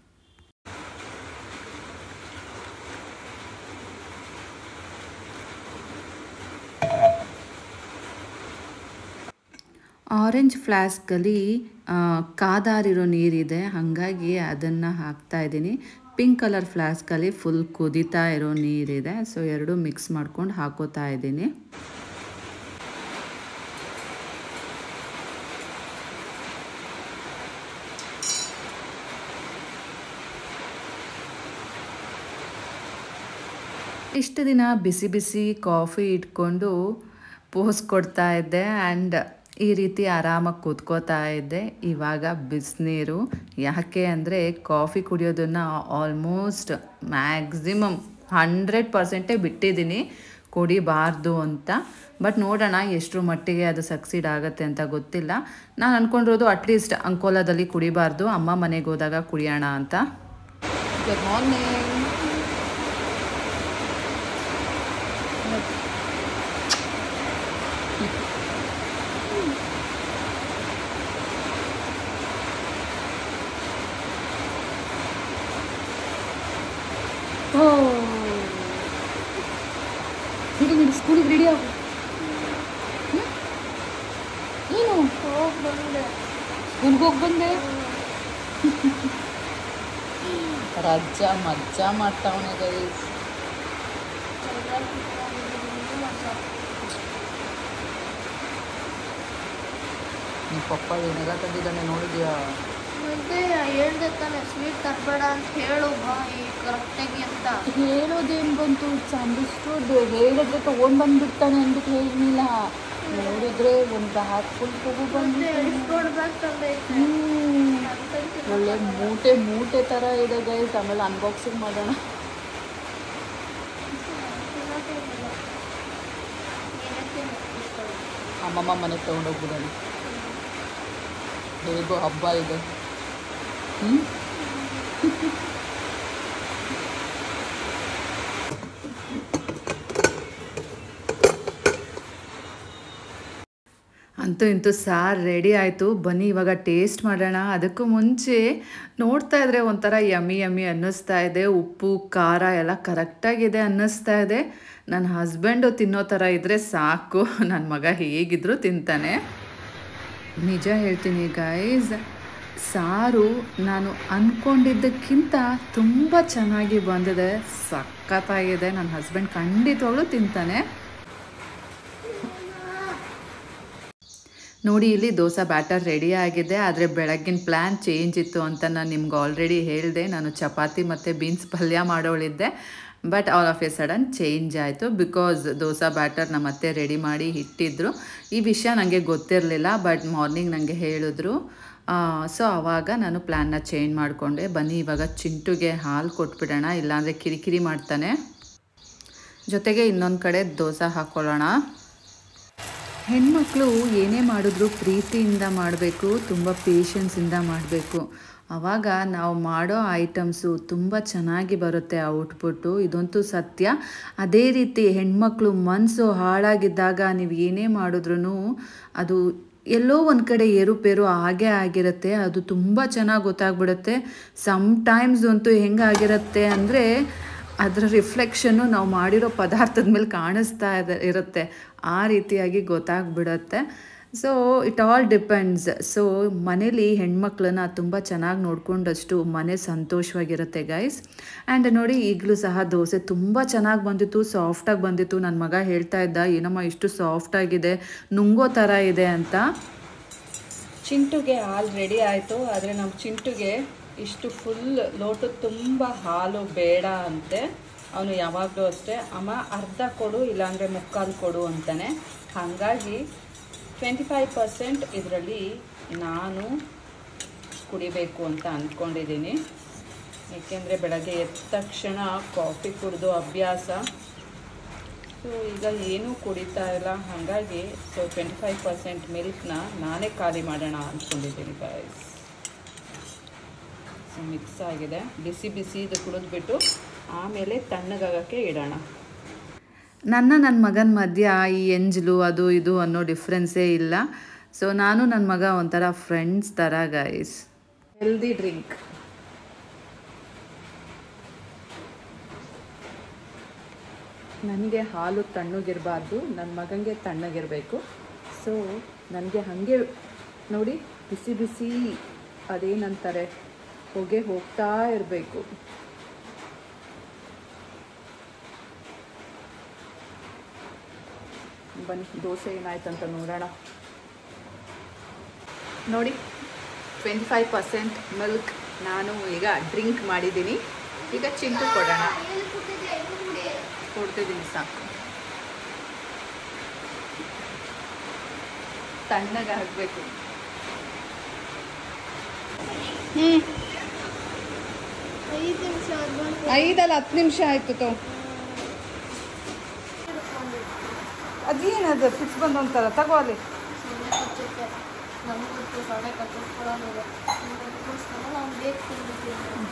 ಆರೆಂಜ್ ಫ್ಲಾಸ್ಕಲ್ಲಿ ಕಾದಾರಿರೋ ನೀರಿದೆ ಹಾಗಾಗಿ ಅದನ್ನು ಹಾಕ್ತಾ ಇದ್ದೀನಿ ಪಿಂಕ್ ಕಲರ್ ಫ್ಲಾಸ್ಕಲ್ಲಿ ಫುಲ್ ಕುದೀತಾ ಇರೋ ನೀರಿದೆ ಸೊ ಎರಡು ಮಿಕ್ಸ್ ಮಾಡ್ಕೊಂಡು ಹಾಕೋತಾ ಇದ್ದೀನಿ ಇಷ್ಟು ದಿನ ಬಿಸಿ ಬಿಸಿ ಕಾಫಿ ಇಟ್ಕೊಂಡು ಪೋಸ್ ಕೊಡ್ತಾ ಇದ್ದೆ ಆ್ಯಂಡ್ ಈ ರೀತಿ ಆರಾಮಾಗಿ ಕೂತ್ಕೋತಾ ಇದ್ದೆ ಇವಾಗ ಬಿಸಿನೀರು ಯಾಕೆ ಅಂದರೆ ಕಾಫಿ ಕುಡಿಯೋದನ್ನು ಆಲ್ಮೋಸ್ಟ್ ಮ್ಯಾಕ್ಸಿಮಮ್ ಹಂಡ್ರೆಡ್ ಪರ್ಸೆಂಟೇ ಬಿಟ್ಟಿದ್ದೀನಿ ಕುಡಿಬಾರ್ದು ಅಂತ ಬಟ್ ನೋಡೋಣ ಎಷ್ಟರ ಮಟ್ಟಿಗೆ ಅದು ಸಕ್ಸೀಡ್ ಆಗುತ್ತೆ ಅಂತ ಗೊತ್ತಿಲ್ಲ ನಾನು ಅಂದ್ಕೊಂಡಿರೋದು ಅಟ್ಲೀಸ್ಟ್ ಅಂಕೋಲಾದಲ್ಲಿ ಕುಡಿಬಾರ್ದು ಅಮ್ಮ ಮನೆಗೆ ಹೋದಾಗ ಕುಡಿಯೋಣ ಅಂತ ಗುಡ್ ಮಾರ್ನಿಂಗ್ ನಡಿ ನಡಿ ಸ್ಕೂಲಿಗೆ ರೆಡಿ ಆಗು ಏನು ಎಲ್ಗೋಗಿ ಬಂದೆ ರಜ್ಜ ಮಜ್ಜ ಮಾಡ್ತಾವನೆ ಗೈಸ್ ನಿಮ್ಮ ಪಪ್ಪ ಏನಾಗ ತಂದಿದ್ದಾನೆ ನೋಡಿದ್ಯಾ ಮತ್ತೆ ಹೇಳ್ದೆ ತಾನೆ ಸ್ವೀಟ್ ತರಬೇಡ ಅಂತ ಹೇಳು ಬಾಯಿ ಕರೆಕ್ಟಾಗಿ ಅಂತ ಹೇಳೋದೇನು ಬಂತು ಅಂಡರ್ಸ್ಟುಡ್ ಹೇಳಿದ್ರೆ ತೊಗೊಂಡು ಬಂದ್ಬಿಡ್ತಾನೆ ಅಂದ್ಬಿಟ್ಟು ಹೇಳಿಲ್ಲ ನೋಡಿದ್ರೆ ಒಂದು ಬ್ಯಾಗ್ ಫುಲ್ ತಗೋ ಮತ್ತೆ ಎಷ್ಟು ದೊಡ್ಡ ಬ್ಯಾಗ್ ತಂದೈತೆ ಒಳ್ಳೆ ಮೂಟೆ ಮೂಟೆ ಥರ ಇದೆ ಗೈಸ್ ಆಮೇಲೆ ಅನ್ಬಾಕ್ಸಿಂಗ್ ಮಾಡೋಣ ಅಮ್ಮಮ್ಮ ಮನೆಗೆ ತೊಗೊಂಡೋಗ್ಬಿಡೋಣ ಹೇಗೋ ಹಬ್ಬ ಇದೆ ಹ್ಞೂ ಅಂತೂ ಇಂತೂ ಸಾರು ರೆಡಿ ಆಯಿತು ಬನ್ನಿ ಇವಾಗ ಟೇಸ್ಟ್ ಮಾಡೋಣ ಅದಕ್ಕೂ ಮುಂಚೆ ನೋಡ್ತಾ ಇದ್ರೆ ಒಂಥರ ಯಮ್ಮಿ ಯಮ್ಮಿ ಅನ್ನಿಸ್ತಾ ಇದೆ ಉಪ್ಪು ಖಾರ ಎಲ್ಲ ಕರೆಕ್ಟಾಗಿದೆ ಅನ್ನಿಸ್ತಾ ಇದೆ ನನ್ನ ಹಸ್ಬೆಂಡು ತಿನ್ನೋ ಥರ ಇದ್ದರೆ ಸಾಕು ನನ್ನ ಮಗ ಹೇಗಿದ್ರೂ ತಿಂತಾನೆ ನಿಜ ಹೇಳ್ತೀನಿ ಗೈಸ್ ಸಾರು ನಾನು ಅಂದ್ಕೊಂಡಿದ್ದಕ್ಕಿಂತ ತುಂಬ ಚೆನ್ನಾಗಿ ಬಂದಿದೆ ಸಖತ್ತಾಗಿದೆ ನನ್ನ ಹಸ್ಬೆಂಡ್ ಖಂಡಿತವಾಗ್ಲೂ ತಿಂತಾನೆ ನೋಡಿ ಇಲ್ಲಿ ದೋಸೆ ಬ್ಯಾಟರ್ ರೆಡಿ ಆಗಿದೆ ಆದರೆ ಬೆಳಗ್ಗಿನ ಪ್ಲ್ಯಾನ್ ಚೇಂಜ್ ಇತ್ತು ಅಂತ ನಾನು ನಿಮ್ಗೆ ಆಲ್ರೆಡಿ ಹೇಳಿದೆ ನಾನು ಚಪಾತಿ ಮತ್ತು ಬೀನ್ಸ್ ಪಲ್ಯ ಮಾಡೋಳಿದ್ದೆ but all of a sudden change ಆಯಿತು ಬಿಕಾಸ್ ದೋಸೆ ಬ್ಯಾಟರ್ ನಮ್ಮ ಅತ್ತೆ ರೆಡಿ ಮಾಡಿ ಇಟ್ಟಿದ್ರು ಈ ವಿಷಯ ನನಗೆ ಗೊತ್ತಿರಲಿಲ್ಲ ಬಟ್ ಮಾರ್ನಿಂಗ್ ನನಗೆ ಹೇಳಿದ್ರು ಸೊ ಆವಾಗ ನಾನು ಪ್ಲ್ಯಾನ್ನ ಚೇಂಜ್ ಮಾಡಿಕೊಂಡೆ ಬನ್ನಿ ಇವಾಗ ಚಿಂಟುಗೆ ಹಾಲು ಕೊಟ್ಬಿಡೋಣ ಇಲ್ಲಾಂದರೆ ಕಿರಿಕಿರಿ ಮಾಡ್ತಾನೆ ಜೊತೆಗೆ ಇನ್ನೊಂದು ಕಡೆ ದೋಸೆ ಹಾಕ್ಕೊಳ್ಳೋಣ ಹೆಣ್ಮಕ್ಳು ಏನೇ ಮಾಡಿದ್ರು ಪ್ರೀತಿಯಿಂದ ಮಾಡಬೇಕು ತುಂಬ ಪೇಷನ್ಸಿಂದ ಮಾಡಬೇಕು ಆವಾಗ ನಾವು ಮಾಡೋ ಐಟಮ್ಸು ತುಂಬ ಚೆನ್ನಾಗಿ ಬರುತ್ತೆ ಔಟ್ಪುಟ್ಟು ಇದಂತೂ ಸತ್ಯ ಅದೇ ರೀತಿ ಹೆಣ್ಮಕ್ಳು ಮನಸ್ಸು ಹಾಳಾಗಿದ್ದಾಗ ನೀವು ಏನೇ ಮಾಡಿದ್ರೂ ಅದು ಎಲ್ಲೋ ಒಂದು ಕಡೆ ಏರುಪೇರು ಆಗೇ ಆಗಿರುತ್ತೆ ಅದು ತುಂಬ ಚೆನ್ನಾಗಿ ಗೊತ್ತಾಗ್ಬಿಡುತ್ತೆ ಸಮ್ ಟೈಮ್ಸ್ ಅಂತೂ ಹೆಂಗಾಗಿರುತ್ತೆ ಅಂದರೆ ಅದರ ರಿಫ್ಲೆಕ್ಷನ್ನು ನಾವು ಮಾಡಿರೋ ಪದಾರ್ಥದ ಮೇಲೆ ಕಾಣಿಸ್ತಾ ಇದೆ ಇರುತ್ತೆ ಆ ರೀತಿಯಾಗಿ ಗೊತ್ತಾಗ್ಬಿಡತ್ತೆ so it all depends so ಮನೇಲಿ ಹೆಣ್ಮಕ್ಳನ್ನ ತುಂಬ ಚೆನ್ನಾಗಿ ನೋಡ್ಕೊಂಡಷ್ಟು ಮನೆ ಸಂತೋಷವಾಗಿರುತ್ತೆ ಗೈಸ್ ಆ್ಯಂಡ್ ನೋಡಿ ಈಗಲೂ ಸಹ ದೋಸೆ ತುಂಬ ಚೆನ್ನಾಗಿ ಬಂದಿತ್ತು ಸಾಫ್ಟಾಗಿ ಬಂದಿತ್ತು ನನ್ನ ಮಗ ಹೇಳ್ತಾ ಇದ್ದ ಏನಮ್ಮ ಇಷ್ಟು ಸಾಫ್ಟಾಗಿದೆ ನುಂಗೋ ಥರ ಇದೆ ಅಂತ ಚಿಂಟುಗೆ ಹಾಲು ರೆಡಿ ಆಯಿತು ಆದರೆ ನಮ್ಮ ಚಿಂಟುಗೆ ಇಷ್ಟು ಫುಲ್ ಲೋಟದ ತುಂಬ ಹಾಲು ಬೇಡ ಅಂತೆ ಅವನು ಯಾವಾಗಲೂ ಅಷ್ಟೇ ಅಮ್ಮ ಅರ್ಧ ಕೊಡು ಇಲ್ಲಾಂದರೆ ಮುಕ್ಕಾಲು ಕೊಡು ಅಂತಾನೆ ಹಾಗಾಗಿ ಟ್ವೆಂಟಿ ಫೈವ್ ಪರ್ಸೆಂಟ್ ಇದರಲ್ಲಿ ನಾನು ಕುಡಿಬೇಕು ಅಂತ ಅಂದ್ಕೊಂಡಿದ್ದೀನಿ ಏಕೆಂದರೆ ಬೆಳಗ್ಗೆ ಎದ್ದ ತಕ್ಷಣ ಕಾಫಿ ಕುಡಿದು ಅಭ್ಯಾಸ ಸೊ ಈಗ ಏನೂ ಕುಡಿತಾ ಇಲ್ಲ ಹಾಗಾಗಿ ಸೊ ಟ್ವೆಂಟಿ ಫೈವ್ ಪರ್ಸೆಂಟ್ ಮಿಲ್ಕ್ನ ನಾನೇ ಖಾಲಿ ಮಾಡೋಣ ಅಂದ್ಕೊಂಡಿದ್ದೀನಿ ಗೈಸ್ ಸೊ ಮಿಕ್ಸ್ ಆಗಿದೆ ಬಿಸಿ ಬಿಸಿ ಇದು ಕುಡಿದ್ಬಿಟ್ಟು ಆಮೇಲೆ ತಣ್ಣಗಾಗಕ್ಕೆ ಇಡೋಣ ನನ್ನ ನನ್ನ ಮಗನ ಮಧ್ಯ ಈ ಎಂಜಲು ಅದು ಇದು ಅನ್ನೋ ಡಿಫ್ರೆನ್ಸೇ ಇಲ್ಲ ಸೊ ನಾನು ನನ್ನ ಮಗ ಒಂಥರ ಫ್ರೆಂಡ್ಸ್ ಥರ ಗೈಸ್ ಹೆಲ್ದಿ ಡ್ರಿಂಕ್ ನನಗೆ ಹಾಲು ತಣ್ಣಗಿರಬಾರ್ದು ನನ್ನ ಮಗನಿಗೆ ತಣ್ಣಗಿರಬೇಕು ಸೊ ನನಗೆ ಹಾಗೆ ನೋಡಿ ಬಿಸಿ ಬಿಸಿ ಅದೇನಂತಾರೆ ಹೊಗೆ ಹೋಗ್ತಾ ಇರಬೇಕು ಬನ್ನಿ ದೋಸೆ ಏನಾಯ್ತಂತ ನೋಡೋಣ ನೋಡಿ ಟ್ವೆಂಟಿ ಫೈವ್ ಪರ್ಸೆಂಟ್ ಮಿಲ್ಕ್ ನಾನು ಈಗ ಡ್ರಿಂಕ್ ಮಾಡಿದ್ದೀನಿ ಈಗ ಚಿಂಟು ಕೊಡೋಣ ಎಲ್ಲಿ ಕೂತಿದ್ಯಾ? ಇದು ಕುಡಿ. ಕೊಡ್ತಿದ್ದೀನಿ ಸಾಕು ತಣ್ಣಗೆ ಹಾಕಬೇಕು ಐದು ನಿಮಿಷ ಆದ್ಮೇಲೆ ಐದಲ್ಲ ಹತ್ತು ನಿಮಿಷ ಆಯ್ತು ತೋ ಅದೇನದು ಫಿಕ್ಸ್ ಬಂದು ಒಂಥರ ತಗೋ ಅಲ್ಲಿ ಸೊಳ್ಳೆ ಕಚ್ಚುತ್ತೆ ನಮ್ಗೆ ಗೊತ್ತು ಸೊಳ್ಳೆ ಕಚ್ಚಿಸ್ಕೊಳ್ಳೋದು ಅದಕ್ಕೋಸ್ಕರ ನಾವು ಬೇಕು ತಿಂದಿದ್ದೀವಿ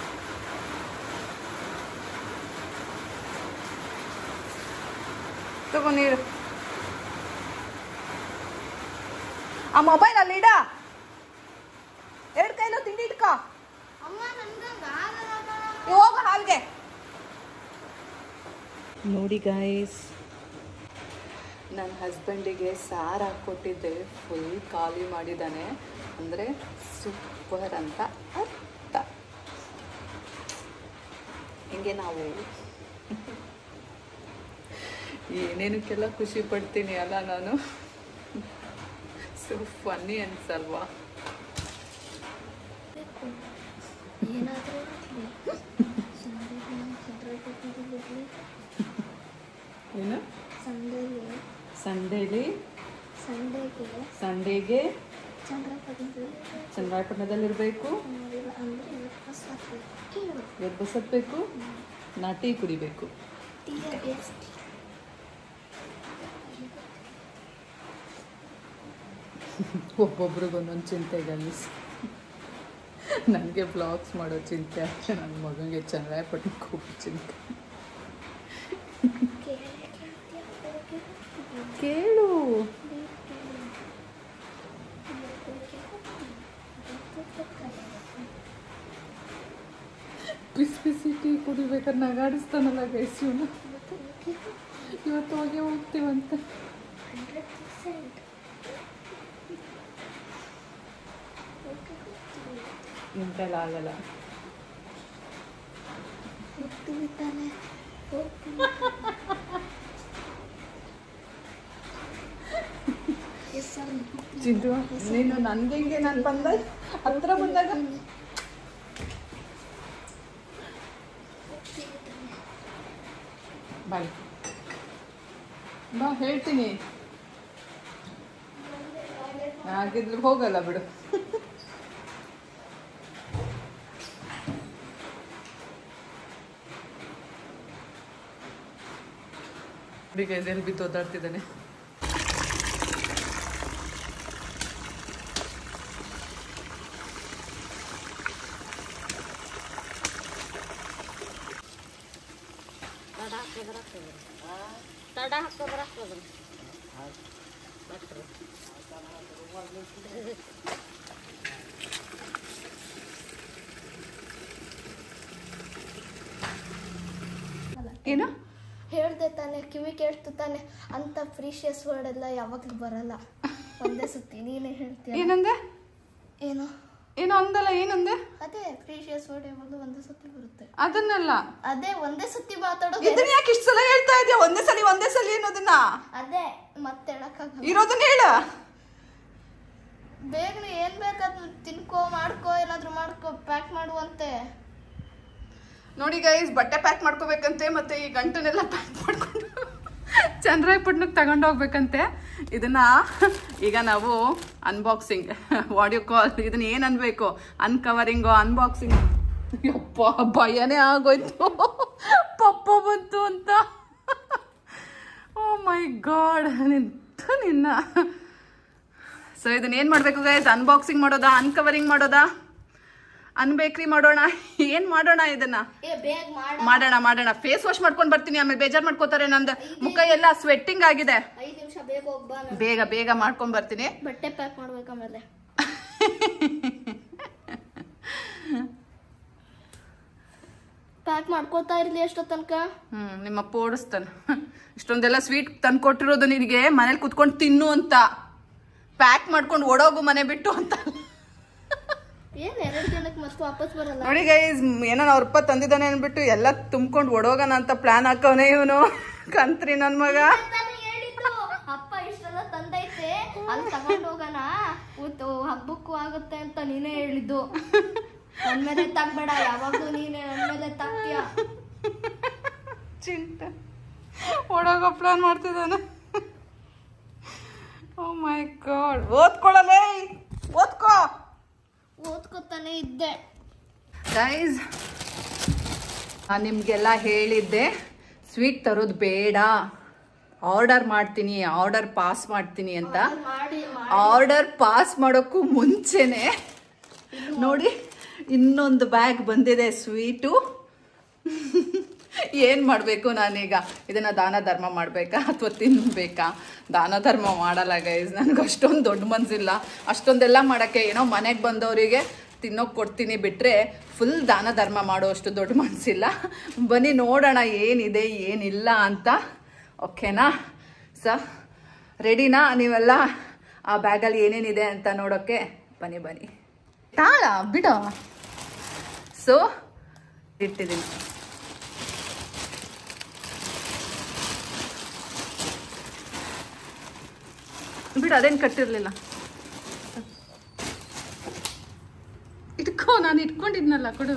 ತಗೋ ನೀರು ಆ ಮೊಬೈಲ್ ಅಲ್ಲಿ ಇಡ ಎರಡು ಕೈಲೂ ತಿಂಡಿ ಇಟ್ಕೋ ಅಮ್ಮ ನನ್ಗಂಗೆ ಆಗಲ್ಲ ಹೋಗು ಹಾಲ್ಗೆ ನೋಡಿ ಗಾಯ್ಸ್ ನನ್ನ ಹಸ್ಬೆಂಡಿಗೆ ಸಾರು ಹಾಕ್ಕೊಟ್ಟಿದ್ದೆ ಫುಲ್ ಖಾಲಿ ಮಾಡಿದ್ದಾನೆ ಅಂದರೆ ಸೂಪರ್ ಅಂತ ಅರ್ಥ ಹಿಂಗೆ ನಾವು ಏನೇನಕ್ಕೆಲ್ಲ ಖುಷಿ ಪಡ್ತೀನಿ ಅಲ್ಲ ನಾನು ಸೊ ಫನ್ನಿ ಅನ್ಸಲ್ವಾ ಏನಾದರೂ ಸಂಡೇ ಏನು ಸಂಡೇಲಿ ಸಂಡೇಲಿ ಸಂಡೇಗೆ ಸಂಡೇಗೆ ಚಂದ್ರಪತಿ ಚಂದ್ರಾಯಪಟ್ಟಣದಲ್ಲಿರಬೇಕು ಅಂದರೆ ಬಸ್ ಹತ್ಬೇಕು ಕೇಳು ಇವತ್ತು ಬಸ್ ಹತ್ಬೇಕು ನಾ ಟೀ ಕುಡಿಬೇಕು ಟೀ ಎಷ್ಟು ಒಬ್ಬೊಬ್ರಿಗೆ ಒಂದೊಂದು ಚಿಂತೆ ಗಲೀಸ್ ನನಗೆ ಬ್ಲಾಗ್ಸ್ ಮಾಡೋ ಚಿಂತೆ ಅಷ್ಟೇ ನನ್ನ ಮಗನಿಗೆ ಚಂದ್ರಾಯಪಟ್ಟಣಕ್ಕೆ ಹೋಗೋ ಚಿಂತೆ ಕೇಳು ಬಿಸಿ ಬಿಸಿ ಟೀ ಕುಡಿಬೇಕಾದ್ರೆ ನಗಾಡಿಸ್ತಾನಲ್ಲ ಗೈಸ್ ಇವನು ಇವತ್ತು ಹೋಗಿ ಹೋಗ್ತೀವಂತೆ ನಿಮ್ಮ ಕೈಲಿ ಆಗಲ್ಲ ಹೋಗ್ತೀವಿ ತಾನೆ ಹೋಗ್ತೀವಿ ಎಷ್ಟು ಸಲ ಚಿಂಟು ನೀನು ನನ್ಗೆ ಹೆಂಗೆ ನಾನು ಬಂದಾಗ ಹತ್ರ ಬಂದಾಗ ಬಾಯ್ ಬಾ ಹೇಳ್ತೀನಿ ಹಾಗಿದ್ರೆ ಹೋಗಲ್ಲ ಬಿಡು ಈಗ ಎದೆಲ್ಲಿ ಬಿದ್ದು ಓದಾಡ್ತಿದ್ದಾನೆ ತಡ ಹಾಕೋದ್ರ ಹಾಕೋದ್ರ ಏನು ಹೇಳ್ದೆ ತಾನೆ ಕಿವಿ ಕೇಳ್ತು ತಾನೆ ಅಂತ ಪ್ರೀಶಿಯಸ್ ವರ್ಡ್ ಎಲ್ಲ ಯಾವಾಗ್ಲೂ ಬರಲ್ಲ ಒಂದೇ ಸುತ್ತಿ ನೀನೇ ಹೇಳ್ತೀಯ ಏನಂದೆ ಏನು ಏನೋ ಅಂದಲ್ಲ ಏನಂದೆ ಅದೇ ಪ್ರೀಶಿಯಸ್ ವರ್ಡ್ ಯಾವಾಗಲೂ ಒಂದೇ ಸತಿ ಬರುತ್ತೆ ಅದನ್ನಲ್ಲ ಅದೇ ಒಂದೇ ಸತಿ ಮಾತಾಡೋದು ಇದನ್ನ ಯಾಕೆ ಇಷ್ಟು ಸಲ ಹೇಳ್ತಾ ಇದೆಯಾ ಒಂದೇ ಸಲ ಒಂದೇ ಸಲ ಅನ್ನೋದನ್ನ ಅದೇ ಮತ್ತೆ ಹೇಳಕ್ಕಾಗಲ್ಲ ಇರೋದನ್ನ ಹೇಳ ಬೇಗನೆ ಏನ್ ಬೇಕಾದ್ರೂ ತಿನ್ಕೋ ಮಾಡ್ಕೋ ಏನಾದ್ರೂ ಮಾಡ್ಕೋ ಪ್ಯಾಕ್ ಮಾಡುವಂತೆ ನೋಡಿ ಗೈಸ್ ಬಟ್ಟೆ ಪ್ಯಾಕ್ ಮಾಡ್ಕೋಬೇಕಂತೆ ಮತ್ತೆ ಈ ಗಂಟನೆಲ್ಲ ಪ್ಯಾಕ್ ಮಾಡ್ಕೊಂಡು ಚಂದ್ರಾಯಪಟ್ಟಣಕ್ಕೆ ತಗೊಂಡು ಹೋಗ್ಬೇಕಂತೆ ಇದನ್ನ ಈಗ ನಾವು ಅನ್ಬಾಕ್ಸಿಂಗ್ ವಾಡಿಯೋ ಕಾಲ್ ಇದನ್ನ ಏನ್ ಅನ್ಬೇಕು ಅನ್ಕವರಿಂಗು ಅನ್ಬಾಕ್ಸಿಂಗ್ ಯಪ್ಪ ಭಯನೇ ಆಗೋಯ್ತು ಪಪ್ಪ ಬಂತು ಅಂತ ಓ ಮೈ ಗಾಡ್ ನಿಂತು ನಿನ್ನ ಸೊ ಇದನ್ನ ಏನ್ ಮಾಡ್ಬೇಕು ಗೈಸ್ ಅನ್ಬಾಕ್ಸಿಂಗ್ ಮಾಡೋದಾ ಅನ್ಕವರಿಂಗ್ ಮಾಡೋದಾ ಅನ್ಬೇಕ್ರಿ ಮಾಡೋಣ ಏನ್ ಮಾಡೋಣ ಇದನ್ನ ಏ ಬೇಗ ಮಾಡ ಮಾಡೋಣ ಮಾಡೋಣ ಫೇಸ್ ವಾಶ್ ಮಾಡ್ಕೊಂಡ್ ಬರ್ತೀನಿ ಆಮೇಲೆ ಬೇಜಾರ್ ಮಾಡ್ಕೋತಾರೆ ನಂದು ಮುಖ ಎಲ್ಲ ಸ್ವೆಟ್ಟಿಂಗ್ ಆಗಿದೆ ಐದ್ ನಿಮಿಷ ಬೇಗ ಹೋಗ್ಬಾ ನಾನು ಬೇಗ ಬೇಗ ಮಾಡ್ಕೊಂಡ್ ಬರ್ತೀನಿ ಬಟ್ಟೆ ಪ್ಯಾಕ್ ಮಾಡ್ಬೇಕು ಆಮೇಲೆ ಪ್ಯಾಕ್ ಮಾಡ್ಕೋತಾ ಇರ್ಲಿ ಎಷ್ಟೋ ತನಕ ಹ್ಮ್ ನಿಮ್ಮಪ್ಪ ಓಡಿಸ್ತಾನ ಇಷ್ಟೊಂದೆಲ್ಲ ಸ್ವೀಟ್ ತಂದ್ಕೊಟ್ಟಿರೋದು ನಿನಗೆ ಮನೇಲಿ ಕುತ್ಕೊಂಡು ತಿನ್ನು ಅಂತ ಪ್ಯಾಕ್ ಮಾಡ್ಕೊಂಡು ಓಡೋಗು ಮನೆ ಬಿಟ್ಟು ಅಂತ ಏನ್ ಎರಡು ದಿನಕ್ಕೆ ಮತ್ತೆ ವಾಪಸ್ ಬರಲ್ಲ ನೋಡಿ ಗೈಸ್ ಏನೋ ಅವ್ರ ಅಪ್ಪ ತಂದಿದ್ದಾನೆ ಅನ್ಬಿಟ್ಟು ಎಲ್ಲ ತುಂಬ್ಕೊಂಡು ಓಡೋಗೋಣ ಅಂತ ಪ್ಲಾನ್ ಹಾಕವನೇ ಇವನು ಕಂತ್ರಿ ನನ್ ಮಗ ನಾನು ಹೇಳಿದ್ದು ಅಪ್ಪ ಇಷ್ಟೆಲ್ಲ ತಂದೈತೆ ಅಲ್ಲಿ ತಗೊಂಡ್ ಹೋಗೋಣ ಊತು ಹಬ್ಬಕ್ಕೂ ಆಗುತ್ತೆ ಅಂತ ನೀನೇ ಹೇಳಿದ್ದು ನನ್ಮೇಲೆ ತಗ್ಬೇಡ ಯಾವಾಗ್ಲೂ ನೀನೆ ನನ್ಮೇಲೆ ತಗ್ತೀಯ ಚಿಂಟ ಓಡೋಗೋ ಪ್ಲಾನ್ ಮಾಡ್ತಿದ್ದಾನೆ ಓ ಮೈ ಗಾಡ್ ಓದ್ಕೊಳ್ಳಲೇ ಓದ್ಕೋ ಓದ್ಕೊತಾನೆ ಇದ್ದೆ ಗೈಸ್ ನಾನು ನಿಮಗೆಲ್ಲ ಹೇಳಿದ್ದೆ ಸ್ವೀಟ್ ತರೋದು ಬೇಡ ಆರ್ಡರ್ ಮಾಡ್ತೀನಿ ಆರ್ಡರ್ ಪಾಸ್ ಮಾಡ್ತೀನಿ ಅಂತ ಮಾಡಿ ಆರ್ಡರ್ ಪಾಸ್ ಮಾಡೋಕ್ಕೂ ಮುಂಚೆನೆ ನೋಡಿ ಇನ್ನೊಂದು ಬ್ಯಾಗ್ ಬಂದಿದೆ ಸ್ವೀಟು ಏನು ಮಾಡಬೇಕು ನಾನೀಗ ಇದನ್ನ ದಾನ ಧರ್ಮ ಮಾಡಬೇಕಾ ಅಥವಾ ತಿನ್ನಬೇಕಾ ದಾನ ಧರ್ಮ ಮಾಡಲ್ಲ ಗೈಸ್ ನನಗೆ ಅಷ್ಟೊಂದು ದೊಡ್ಡ ಮನಸ್ಸಿಲ್ಲ ಅಷ್ಟೊಂದೆಲ್ಲ ಮಾಡೋಕ್ಕೆ ಏನೋ ಮನೆಗೆ ಬಂದವರಿಗೆ ತಿನ್ನೋಕೆ ಕೊಡ್ತೀನಿ ಬಿಟ್ಟರೆ ಫುಲ್ ದಾನ ಧರ್ಮ ಮಾಡೋ ಅಷ್ಟು ದೊಡ್ಡ ಮನಸ್ಸಿಲ್ಲ ಬನ್ನಿ ನೋಡೋಣ ಏನಿದೆ ಏನಿಲ್ಲ ಅಂತ ಓಕೆನಾ ಸ ರೆಡಿನಾ ನೀವೆಲ್ಲ ಆ ಬ್ಯಾಗಲ್ಲಿ ಏನೇನಿದೆ ಅಂತ ನೋಡೋಕ್ಕೆ ಬನ್ನಿ ಬನ್ನಿ ತಾಳ ಬಿಡೋ ಸೊ ಇಟ್ಟಿದ್ದೀನಿ ಬಿಡು ಅದೇನು ಕಟ್ಟಿರ್ಲಿಲ್ಲ ಇಟ್ಕೋ ನಾನು ಇಟ್ಕೊಂಡಿದ್ನಲ್ಲ ಕೊಡು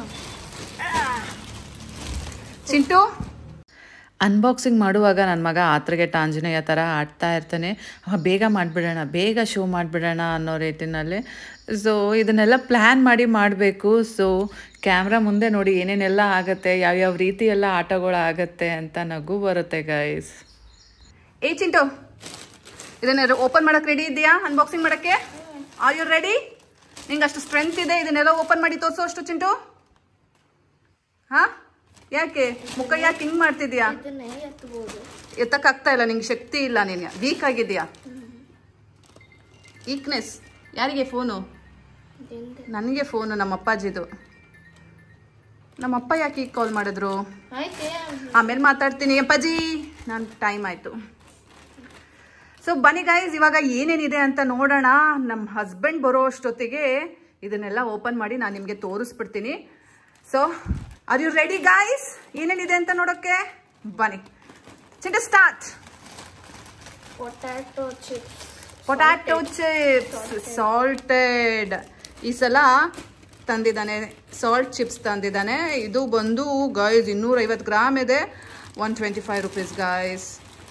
ಚಿಂಟು ಅನ್ಬಾಕ್ಸಿಂಗ್ ಮಾಡುವಾಗ ನನ್ನ ಮಗ ಆತ್ರಗೆಟ್ಟ ಆಂಜನೇಯ ಥರ ಆಡ್ತಾ ಇರ್ತಾನೆ "ಆ, ಬೇಗ ಮಾಡಿಬಿಡೋಣ ಬೇಗ ಶೋ ಮಾಡಿಬಿಡೋಣ ಅನ್ನೋ ರೀತಿನಲ್ಲಿ ಸೊ ಇದನ್ನೆಲ್ಲ ಪ್ಲ್ಯಾನ್ ಮಾಡಿ ಮಾಡಬೇಕು ಸೊ ಕ್ಯಾಮ್ರಾ ಮುಂದೆ ನೋಡಿ ಏನೇನೆಲ್ಲ ಆಗುತ್ತೆ ಯಾವ್ಯಾವ ರೀತಿ ಎಲ್ಲ ಆಟಗಳು ಆಗುತ್ತೆ ಅಂತ ನಗು ಬರುತ್ತೆ ಗೈಸ್ ಏ ಚಿಂಟು ಇದನ್ನ ಓಪನ್ ಮಾಡಕ್ ರೆಡಿ ಇದೆಯಾ ಅನ್ಬಾಕ್ಸಿಂಗ್ ಮಾಡಕ್ಕೆ ಆರ್ ಯು ರೆಡಿ ನಿಂಗೆ ಅಷ್ಟು ಸ್ಟ್ರೆಂತ್ ಇದೆ ಇದನ್ನೆಲ್ಲ ಓಪನ್ ಮಾಡಿ ತೋರಿಸೋ ಅಷ್ಟು ಚಿಂಟು ಹಾ ಯಾಕೆ ಮುಖ ಯಾಕೆ ಹಿಂಗ್ ಮಾಡ್ತಿದ್ಯಾ ಇದನ್ನೇ ಎತ್ತಬಹುದು ಎತ್ತಕ್ಕಾಗ್ತಾ ಇಲ್ಲ ನಿಂಗೆ ಶಕ್ತಿ ಇಲ್ಲ ನೀನು ವೀಕ್ ಆಗಿದ್ಯಾ ವೀಕ್ನೆಸ್ ಯಾರಿಗೆ ಫೋನು ನನಗೆ ಫೋನು ನಮ್ಮ ಅಪ್ಪಾಜಿದು ನಮ್ಮ ಅಪ್ಪ ಯಾಕೆ ಈಗ ಕಾಲ್ ಮಾಡಿದ್ರು ಆಯ್ತೆ ಆಮೇಲೆ ಮಾತಾಡ್ತೀನಿ ಅಪ್ಪಾಜಿ ನಾನು ಟೈಮ್ ಆಯಿತು ಸೊ ಬನ್ನಿ ಗೈಸ್ ಇವಾಗ ಏನೇನಿದೆ ಅಂತ ನೋಡೋಣ ನಮ್ಮ ಹಸ್ಬೆಂಡ್ ಬರೋ ಅಷ್ಟೊತ್ತಿಗೆ ಇದನ್ನೆಲ್ಲ ಓಪನ್ ಮಾಡಿ ನಾನು ನಿಮಗೆ ತೋರಿಸ್ಬಿಡ್ತೀನಿ so are you ready guys ಏನೇನಿದೆ ಅಂತ ನೋಡೋಕ್ಕೆ ಬನ್ನಿ ಚಿಂಟ start potato chips potato chips salted ಈ ಸಲ ತಂದಿದ್ದಾನೆ ಸಾಲ್ಟ್ ಚಿಪ್ಸ್ ತಂದಿದ್ದಾನೆ ಇದು ಬಂದು ಗೈಸ್ ಇನ್ನೂರೈವತ್ತು ಗ್ರಾಮ್ ಇದೆ one twenty five rupees guys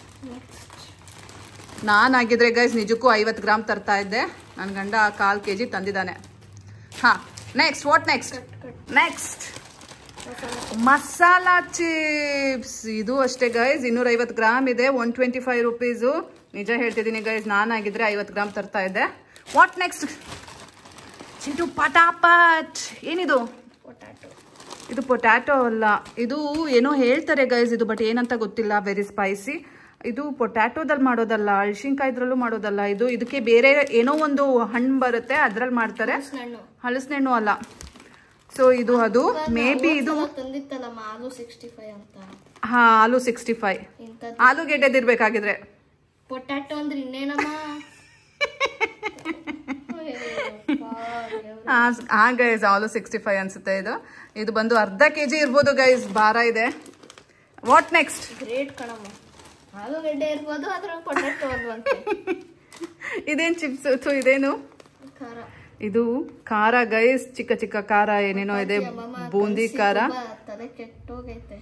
ನಾನಾಗಿದ್ರೆ ಗೈಸ್ ನಿಜಕ್ಕೂ ಐವತ್ತು ಗ್ರಾಮ್ ತರ್ತಾ ಇದ್ದೆ ನನ್ನ ಗಂಡ ಕಾಲು ಕೆ ಜಿ ತಂದಿದ್ದಾನೆ ಹಾಂ next what next next masala chips ಇದು ಅಷ್ಟೇ ಗೈಸ್ ಇನ್ನೂರೈವತ್ತು ಗ್ರಾಮ್ ಇದೆ ಒನ್ ಟ್ವೆಂಟಿ ಫೈವ್ ರುಪೀಸು ನಿಜ ಹೇಳ್ತಿದ್ದೀನಿ ಗೈಸ್ ನಾನಾಗಿದ್ರೆ ಐವತ್ತು ಗ್ರಾಮ್ ತರ್ತಾ ಇದ್ದೆ ವಾಟ್ ನೆಕ್ಸ್ಟ್ ಚಿಂಟು ಪಟಾಪಟ್ ಏನಿದು ಪೊಟ್ಯಾಟೊ ಇದು ಪೊಟ್ಯಾಟೊ ಅಲ್ಲ ಇದು ಏನೋ ಹೇಳ್ತಾರೆ ಗೈಸ್ ಇದು ಬಟ್ ಏನಂತ ಗೊತ್ತಿಲ್ಲ ವೆರಿ ಸ್ಪೈಸಿ ಇದು ಪೊಟ್ಯಾಟೋದಲ್ಲಿ ಮಾಡೋದಲ್ಲ ಅಳ್ಸಿನ್ಕಾಯ್ದ್ರಲ್ಲೂ ಮಾಡೋದಲ್ಲ ಇದು ಇದಕ್ಕೆ ಬೇರೆ ಏನೋ ಒಂದು ಹಣ್ಣು ಬರುತ್ತೆ ಅದ್ರಲ್ಲಿ ಮಾಡ್ತಾರೆ ಹಣ್ಣು ಹಲಸಿನಣ್ಣು ಅಲ್ಲ ಸೊ ಇದು ಅದು ಮೇ ಬಿ ಇದು ತಂದಿತ್ತಲ್ಲಮ್ಮ ಆಲೂ ಸಿಕ್ಸ್ಟಿ ಫೈವ್ ಅಂತ ಹಾ ಆಲೂ ಸಿಕ್ಸ್ಟಿ ಫೈವ್ ಇಂಥದ್ದು ಆಲೂಗೆಡ್ಡೆದಿರ್ಬೇಕಾಗಿದ್ರೆ ಪೊಟ್ಯಾಟೊ ಅಂದ್ರೆ ಇನ್ನೇನಮ್ಮ ಹಾ ಗೈಸ್ ಆಲೂ ಸಿಕ್ಸ್ಟಿ ಫೈವ್ ಅನ್ಸುತ್ತೆ ಇದು ಇದು ಬಂದು ಅರ್ಧ ಕೆ ಜಿ ಇರ್ಬೋದು ಗೈಸ್ ಭಾರ ಇದೆ ವಾಟ್ ನೆಕ್ಸ್ಟ್ ಗ್ರೇಟ್ ಕಣಮ್ಮ ಆಲೂಗಡ್ಡೆ ಇರ್ಬೋದು ಅದ್ರ ಪೊಟ್ಯಾಟೊ ಅಲ್ವಂತೆ ಇದೇನು ಚಿಪ್ಸ್ ಇದೇನು ಖಾರ ಇದು ಖಾರ ಗೈಸ್ ಚಿಕ್ಕ ಚಿಕ್ಕ ಖಾರ ಏನೇನೋ ಇದೆ ಅಮ್ಮಮ್ಮ ಬೂಂದಿ ಕಲ್ಸಿ ಖಾರ ತುಂಬಾ ತಲೆ ಕೆಟ್ಟೋಗೈತೆ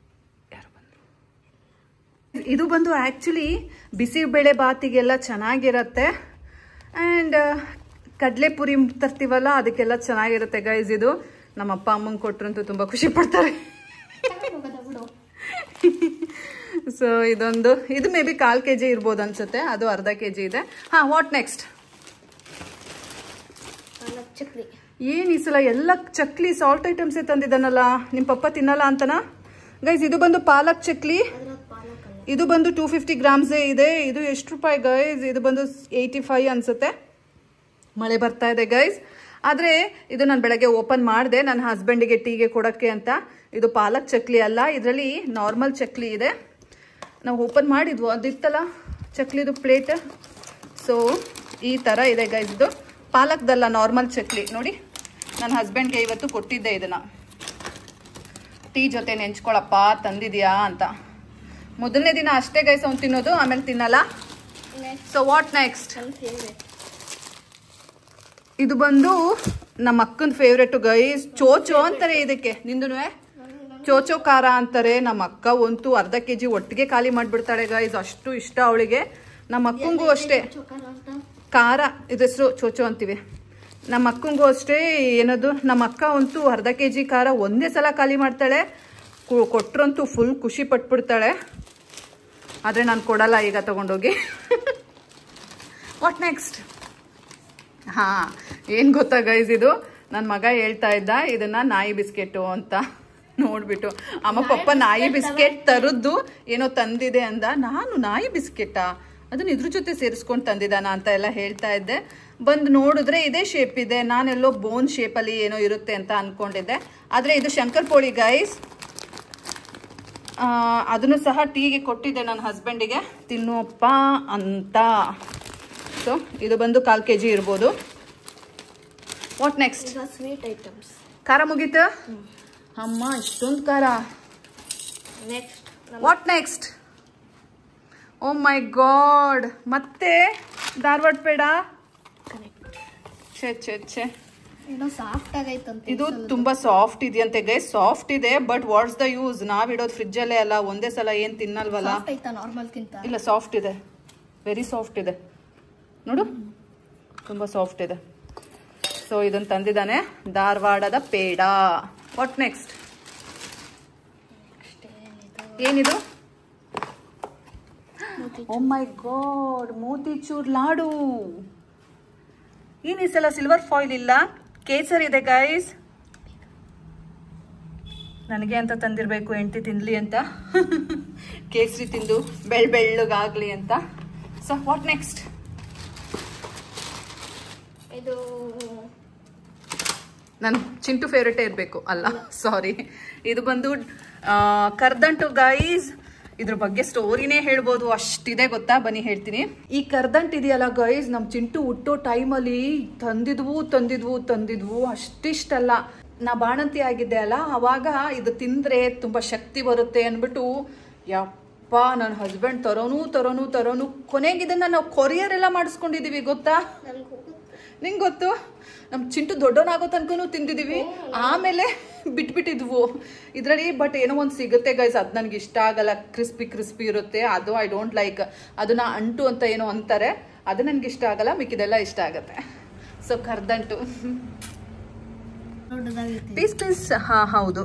ಇದು ಬಂದು ಆ್ಯಕ್ಚುಲಿ ಬಿಸಿಬೇಳೆ ಬಾತಿಗೆಲ್ಲ ಚೆನ್ನಾಗಿರತ್ತೆ ಆ್ಯಂಡ್ ಕಡಲೆಪುರಿ ತರ್ತೀವಲ್ಲ ಅದಕ್ಕೆಲ್ಲ ಚೆನ್ನಾಗಿರುತ್ತೆ ಗೈಸ್ ಇದು ನಮ್ಮ ಅಪ್ಪ ಅಮ್ಮಂಗೆ ಕೊಟ್ರಂತೂ ತುಂಬ ಖುಷಿ ಪಡ್ತಾರೆ ತಗೊಂಡ್ ಹೋಗೋದಾ ಬಿಡು ಸೊ ಇದೊಂದು ಇದು ಮೇ ಬಿ ಕಾಲು ಕೆ ಜಿ ಇರ್ಬೋದು ಅನ್ಸುತ್ತೆ ಅದು ಅರ್ಧ ಕೆ ಜಿ ಇದೆ ಹಾಂ ವಾಟ್ ನೆಕ್ಸ್ಟ್ ಪಾಲಕ್ ಚಕ್ಲಿ ಏನು ಈ ಸಲ ಎಲ್ಲ ಚಕ್ಲಿ ಸಾಲ್ಟ್ ಐಟಮ್ಸೇ ತಂದಿದ್ದಾನಲ್ಲ ನಿಮ್ಮ ಪಪ್ಪ ತಿನ್ನಲ್ಲ ಅಂತನಾ ಗೈಸ್ ಇದು ಬಂದು ಪಾಲಕ್ ಚಕ್ಲಿ ಅದ್ರದ್ದು ಪಾಲಕ್ ಅಲ್ಲ ಇದು ಬಂದು ಟೂ ಫಿಫ್ಟಿ ಗ್ರಾಮ್ಸೇ ಇದೆ ಇದು ಎಷ್ಟು ರೂಪಾಯಿ ಗೈಸ್ ಇದು ಬಂದು ಏಯ್ಟಿ ಫೈವ್ ಅನ್ಸುತ್ತೆ ಮಳೆ ಬರ್ತಾ ಇದೆ ಗೈಸ್ ಆದರೆ ಇದು ನಾನು ಬೆಳಗ್ಗೆ ಓಪನ್ ಮಾಡಿದೆ ನನ್ನ ಹಸ್ಬೆಂಡಿಗೆ ಟೀಗೆ ಕೊಡೋಕ್ಕೆ ಅಂತ ಇದು ಪಾಲಕ್ ಚಕ್ಲಿ ಅಲ್ಲ ಇದರಲ್ಲಿ ನಾರ್ಮಲ್ ಚಕ್ಲಿ ಇದೆ ನಾವು ಓಪನ್ ಮಾಡಿದ್ವು ಅದಿತ್ತಲ್ಲ ಚಕ್ಲಿದು ಪ್ಲೇಟ್ ಸೊ ಈ ಥರ ಇದೆ ಗೈಸ್ ಇದು ಪಾಲಕ್ದಲ್ಲ ನಾರ್ಮಲ್ ಚಕ್ಲಿ ನೋಡಿ ನನ್ನ ಹಸ್ಬೆಂಡ್ಗೆ ಇವತ್ತು ಕೊಟ್ಟಿದ್ದೆ ಇದನ್ನು ಟೀ ಜೊತೆ ನೆಂಚ್ಕೊಳಪ್ಪ ತಂದಿದ್ಯಾ ಅಂತ ಮೊದಲನೇ ದಿನ ಅಷ್ಟೇ ಗೈಸ್ ಅವ್ನು ತಿನ್ನೋದು ಆಮೇಲೆ ತಿನ್ನಲ್ಲ ನೆಕ್ಸ್ಟ್ ಸೊ ವಾಟ್ ನೆಕ್ಸ್ಟ್ ನನ್ನ ಫೇವ್ರೇಟ್ ಇದು ಬಂದು ನಮ್ಮ ಅಕ್ಕನ ಫೇವ್ರೆಟ್ ಗೈಸ್ ಚೋಚೋ ಅಂತಾರೆ ಇದಕ್ಕೆ ನಿಂದು ಚೋಚೋ ಖಾರ ಅಂತಾರೆ ನಮ್ಮ ಅಕ್ಕ ಅಂತೂ ಅರ್ಧ ಕೆ ಜಿ ಒಟ್ಟಿಗೆ ಖಾಲಿ ಮಾಡಿಬಿಡ್ತಾಳೆ ಗೈಸ್ ಅಷ್ಟು ಇಷ್ಟ ಅವಳಿಗೆ ನಮ್ಮ ಅಕ್ಕಂಗೂ ಅಷ್ಟೇ ಚೋಕಾರ ಅಂತ ಖಾರ ಇದ್ರ ಹೆಸರು ಚೋಚೋ ಅಂತೀವಿ ನಮ್ಮ ಅಕ್ಕಂಗೂ ಅಷ್ಟೇ ಏನದು ನಮ್ಮ ಅಕ್ಕ ಅಂತೂ ಅರ್ಧ ಕೆ ಜಿ ಖಾರ ಒಂದೇ ಸಲ ಖಾಲಿ ಮಾಡ್ತಾಳೆ ಕು- ಕೊಟ್ರಂತೂ ಫುಲ್ ಖುಷಿ ಪಟ್ಬಿಡ್ತಾಳೆ ಆದರೆ ನಾನು ಕೊಡಲ್ಲ ಈಗ ತಗೊಂಡೋಗಿ ವಾಟ್ ನೆಕ್ಸ್ಟ್ ಹಾಂ ಏನು ಗೊತ್ತಾ ಗೈಸ್ ಇದು ನನ್ನ ಮಗ ಹೇಳ್ತಾ ಇದ್ದ ಇದನ್ನ ನಾಯಿ ಬಿಸ್ಕೆಟು ಅಂತ ನೋಡ್ಬಿಟ್ಟು ಅಮ್ಮ ಪಪ್ಪ ನಾಯಿ ಬಿಸ್ಕೆಟ್ ತರದ್ದು ಏನೋ ತಂದಿದೆ ಅಂದ ನಾನು ನಾಯಿ ಬಿಸ್ಕೆಟಾ ಅದನ್ನ ಇದ್ರ ಜೊತೆ ಸೇರಿಸ್ಕೊಂಡು ತಂದಿದ್ದಾನ ಅಂತ ಎಲ್ಲ ಹೇಳ್ತಾ ಇದ್ದೆ ಬಂದು ನೋಡಿದ್ರೆ ಇದೇ ಶೇಪ್ ಇದೆ ನಾನೆಲ್ಲೋ ಬೋನ್ ಶೇಪಲ್ಲಿ ಏನೋ ಇರುತ್ತೆ ಅಂತ ಅನ್ಕೊಂಡಿದ್ದೆ ಆದರೆ ಇದು ಶಂಕರ್ ಪೋಳಿ ಗೈಸ್ ಅದನ್ನು ಸಹ ಟೀಗೆ ಕೊಟ್ಟಿದ್ದೆ ನನ್ನ ಹಸ್ಬೆಂಡಿಗೆ ತಿನ್ನುವಪ್ಪ ಅಂತ ಸೊ ಇದು ಬಂದು ಕಾಲು ಕೆ ಜಿ ಇರ್ಬೋದು ವಾಟ್ ನೆಕ್ಸ್ಟ್ ಈಗ ಸ್ವೀಟ್ ಐಟಮ್ಸ್ ಖಾರ ಮುಗೀತು ಅಮ್ಮ ಇಷ್ಟೊಂದು ಖಾರ next what next oh my god ಮತ್ತೆ ಧಾರವಾಡ ಪೇಡ ಕರೆಕ್ಟ್ ಛೆ ಛೆ ಛೆ ಏನೋ ಸಾಫ್ಟ್ ಆಗೈತಂತೆ ಇದು ತುಂಬಾ ಸಾಫ್ಟ್ ಇದೆಯಂತೆ ಗೈ ಸಾಫ್ಟ್ ಇದೆ ಬಟ್ ವಾಟ್ಸ್ ದ ಯೂಸ್ ನಾವ್ ಇಡೋದು ಫ್ರಿಜ್ ಅಲ್ಲೇ ಅಲ್ಲ ಒಂದೇ ಸಲ ಏನ್ ತಿನ್ನಲ್ವಲ್ಲ ಸಾಫ್ಟ್ ಐತಾ ನಾರ್ಮಲ್ಗಿಂತ ಇಲ್ಲ ಸಾಫ್ಟ್ ಇದೆ ವೆರಿ ಸಾಫ್ಟ್ ಇದೆ ನೋಡು ತುಂಬ ಸಾಫ್ಟ್ ಇದೆ ಸೊ ಇದನ್ನು ತಂದಿದ್ದಾನೆ ಧಾರವಾಡದ ಪೇಡ ವಾಟ್ ನೆಕ್ಸ್ಟ್ ಏನಿದು ಓ ಮೈ ಗಾಡ್ ಮೋತಿಚೂರ್ ಲಾಡು ಏನ್ ಈ ಸಲ ಸಿಲ್ವರ್ ಫಾಯಿಲ್ ಇಲ್ಲ ಕೇಸರ್ ಇದೆ ಗೈಸ್ ನನಗೆ ಅಂತ ತಂದಿರಬೇಕು ಹೆಂಡತಿ ತಿನ್ಲಿ ಅಂತ ಕೇಸರಿ ತಿಂದು ಬೆಳ್ ಬೆಳ್ಳಗಾಗ್ಲಿ ಅಂತ ಸೊ ವಾಟ್ ನೆಕ್ಸ್ಟ್ ಇದು ನನ್ ಚಿಂಟು ಫೇವ್ರೇಟೇ ಇರಬೇಕು ಅಲ್ಲ ಸಾರಿ ಇದು ಬಂದು ಆ, ಕರ್ದಂಟು ಗೈಸ್ ಇದ್ರ ಬಗ್ಗೆ ಸ್ಟೋರಿನೇ ಹೇಳ್ಬೋದು ಅಷ್ಟಿದೆ ಗೊತ್ತಾ ಬನ್ನಿ ಹೇಳ್ತೀನಿ ಈ ಕರ್ದಂಟ್ ಇದೆಯಲ್ಲ ಗೈಸ್ ನಮ್ ಚಿಂಟು ಹುಟ್ಟೋ ಟೈಮಲ್ಲಿ ತಂದಿದ್ವು ತಂದಿದ್ವು ತಂದಿದ್ವು ಅಷ್ಟಿಷ್ಟಲ್ಲ ನಾ ಬಾಣಂತಿ ಆಗಿದ್ದೆ ಅಲ್ಲ ಅವಾಗ ಇದು ತಿಂದ್ರೆ ತುಂಬಾ ಶಕ್ತಿ ಬರುತ್ತೆ ಅನ್ಬಿಟ್ಟು ಯಪ್ಪ ಪಾ ನನ್ನ ಹಸ್ಬೆಂಡ್ ತರೋನು ತರೋನು ತರೋನು ಕೊನೆಗೆ ಇದನ್ನ ನಾವು ಕೊರಿಯರ್ ಎಲ್ಲ ಮಾಡಿಸ್ಕೊಂಡಿದೀವಿ ಗೊತ್ತಾ ನನ್ಗೆ ಹೋಗುತ್ತೆ ನಿಂಗೆ ಗೊತ್ತು ನಮ್ಮ ಚಿಂಟು ದೊಡ್ಡವನಾಗೋ ತನಕನೂ ತಿಂದಿದ್ದೀವಿ ಆಮೇಲೆ ಬಿಟ್ಬಿಟ್ಟಿದ್ವು ಇದರಲ್ಲಿ ಬಟ್ ಏನೋ ಒಂದು ಸಿಗುತ್ತೆ ಗೈಸ್ ಅದು ನನಗೆ ಇಷ್ಟ ಆಗಲ್ಲ ಕ್ರಿಸ್ಪಿ ಕ್ರಿಸ್ಪಿ ಇರುತ್ತೆ ಅದು ಐ ಡೋಂಟ್ ಲೈಕ್ ಅದನ್ನ ಅಂಟು ಅಂತ ಏನೋ ಅಂತಾರೆ ಅದು ನನಗೆ ಇಷ್ಟ ಆಗಲ್ಲ ಮಿಕ್ಕಿದೆಲ್ಲ ಇಷ್ಟ ಆಗುತ್ತೆ ಸೊ ಕರ್ದಂಟು ದೊಡ್ಡದಾಗೈತೆ ಪೀಸ್ ಪೀಸ್ ಹಾ ಹೌದು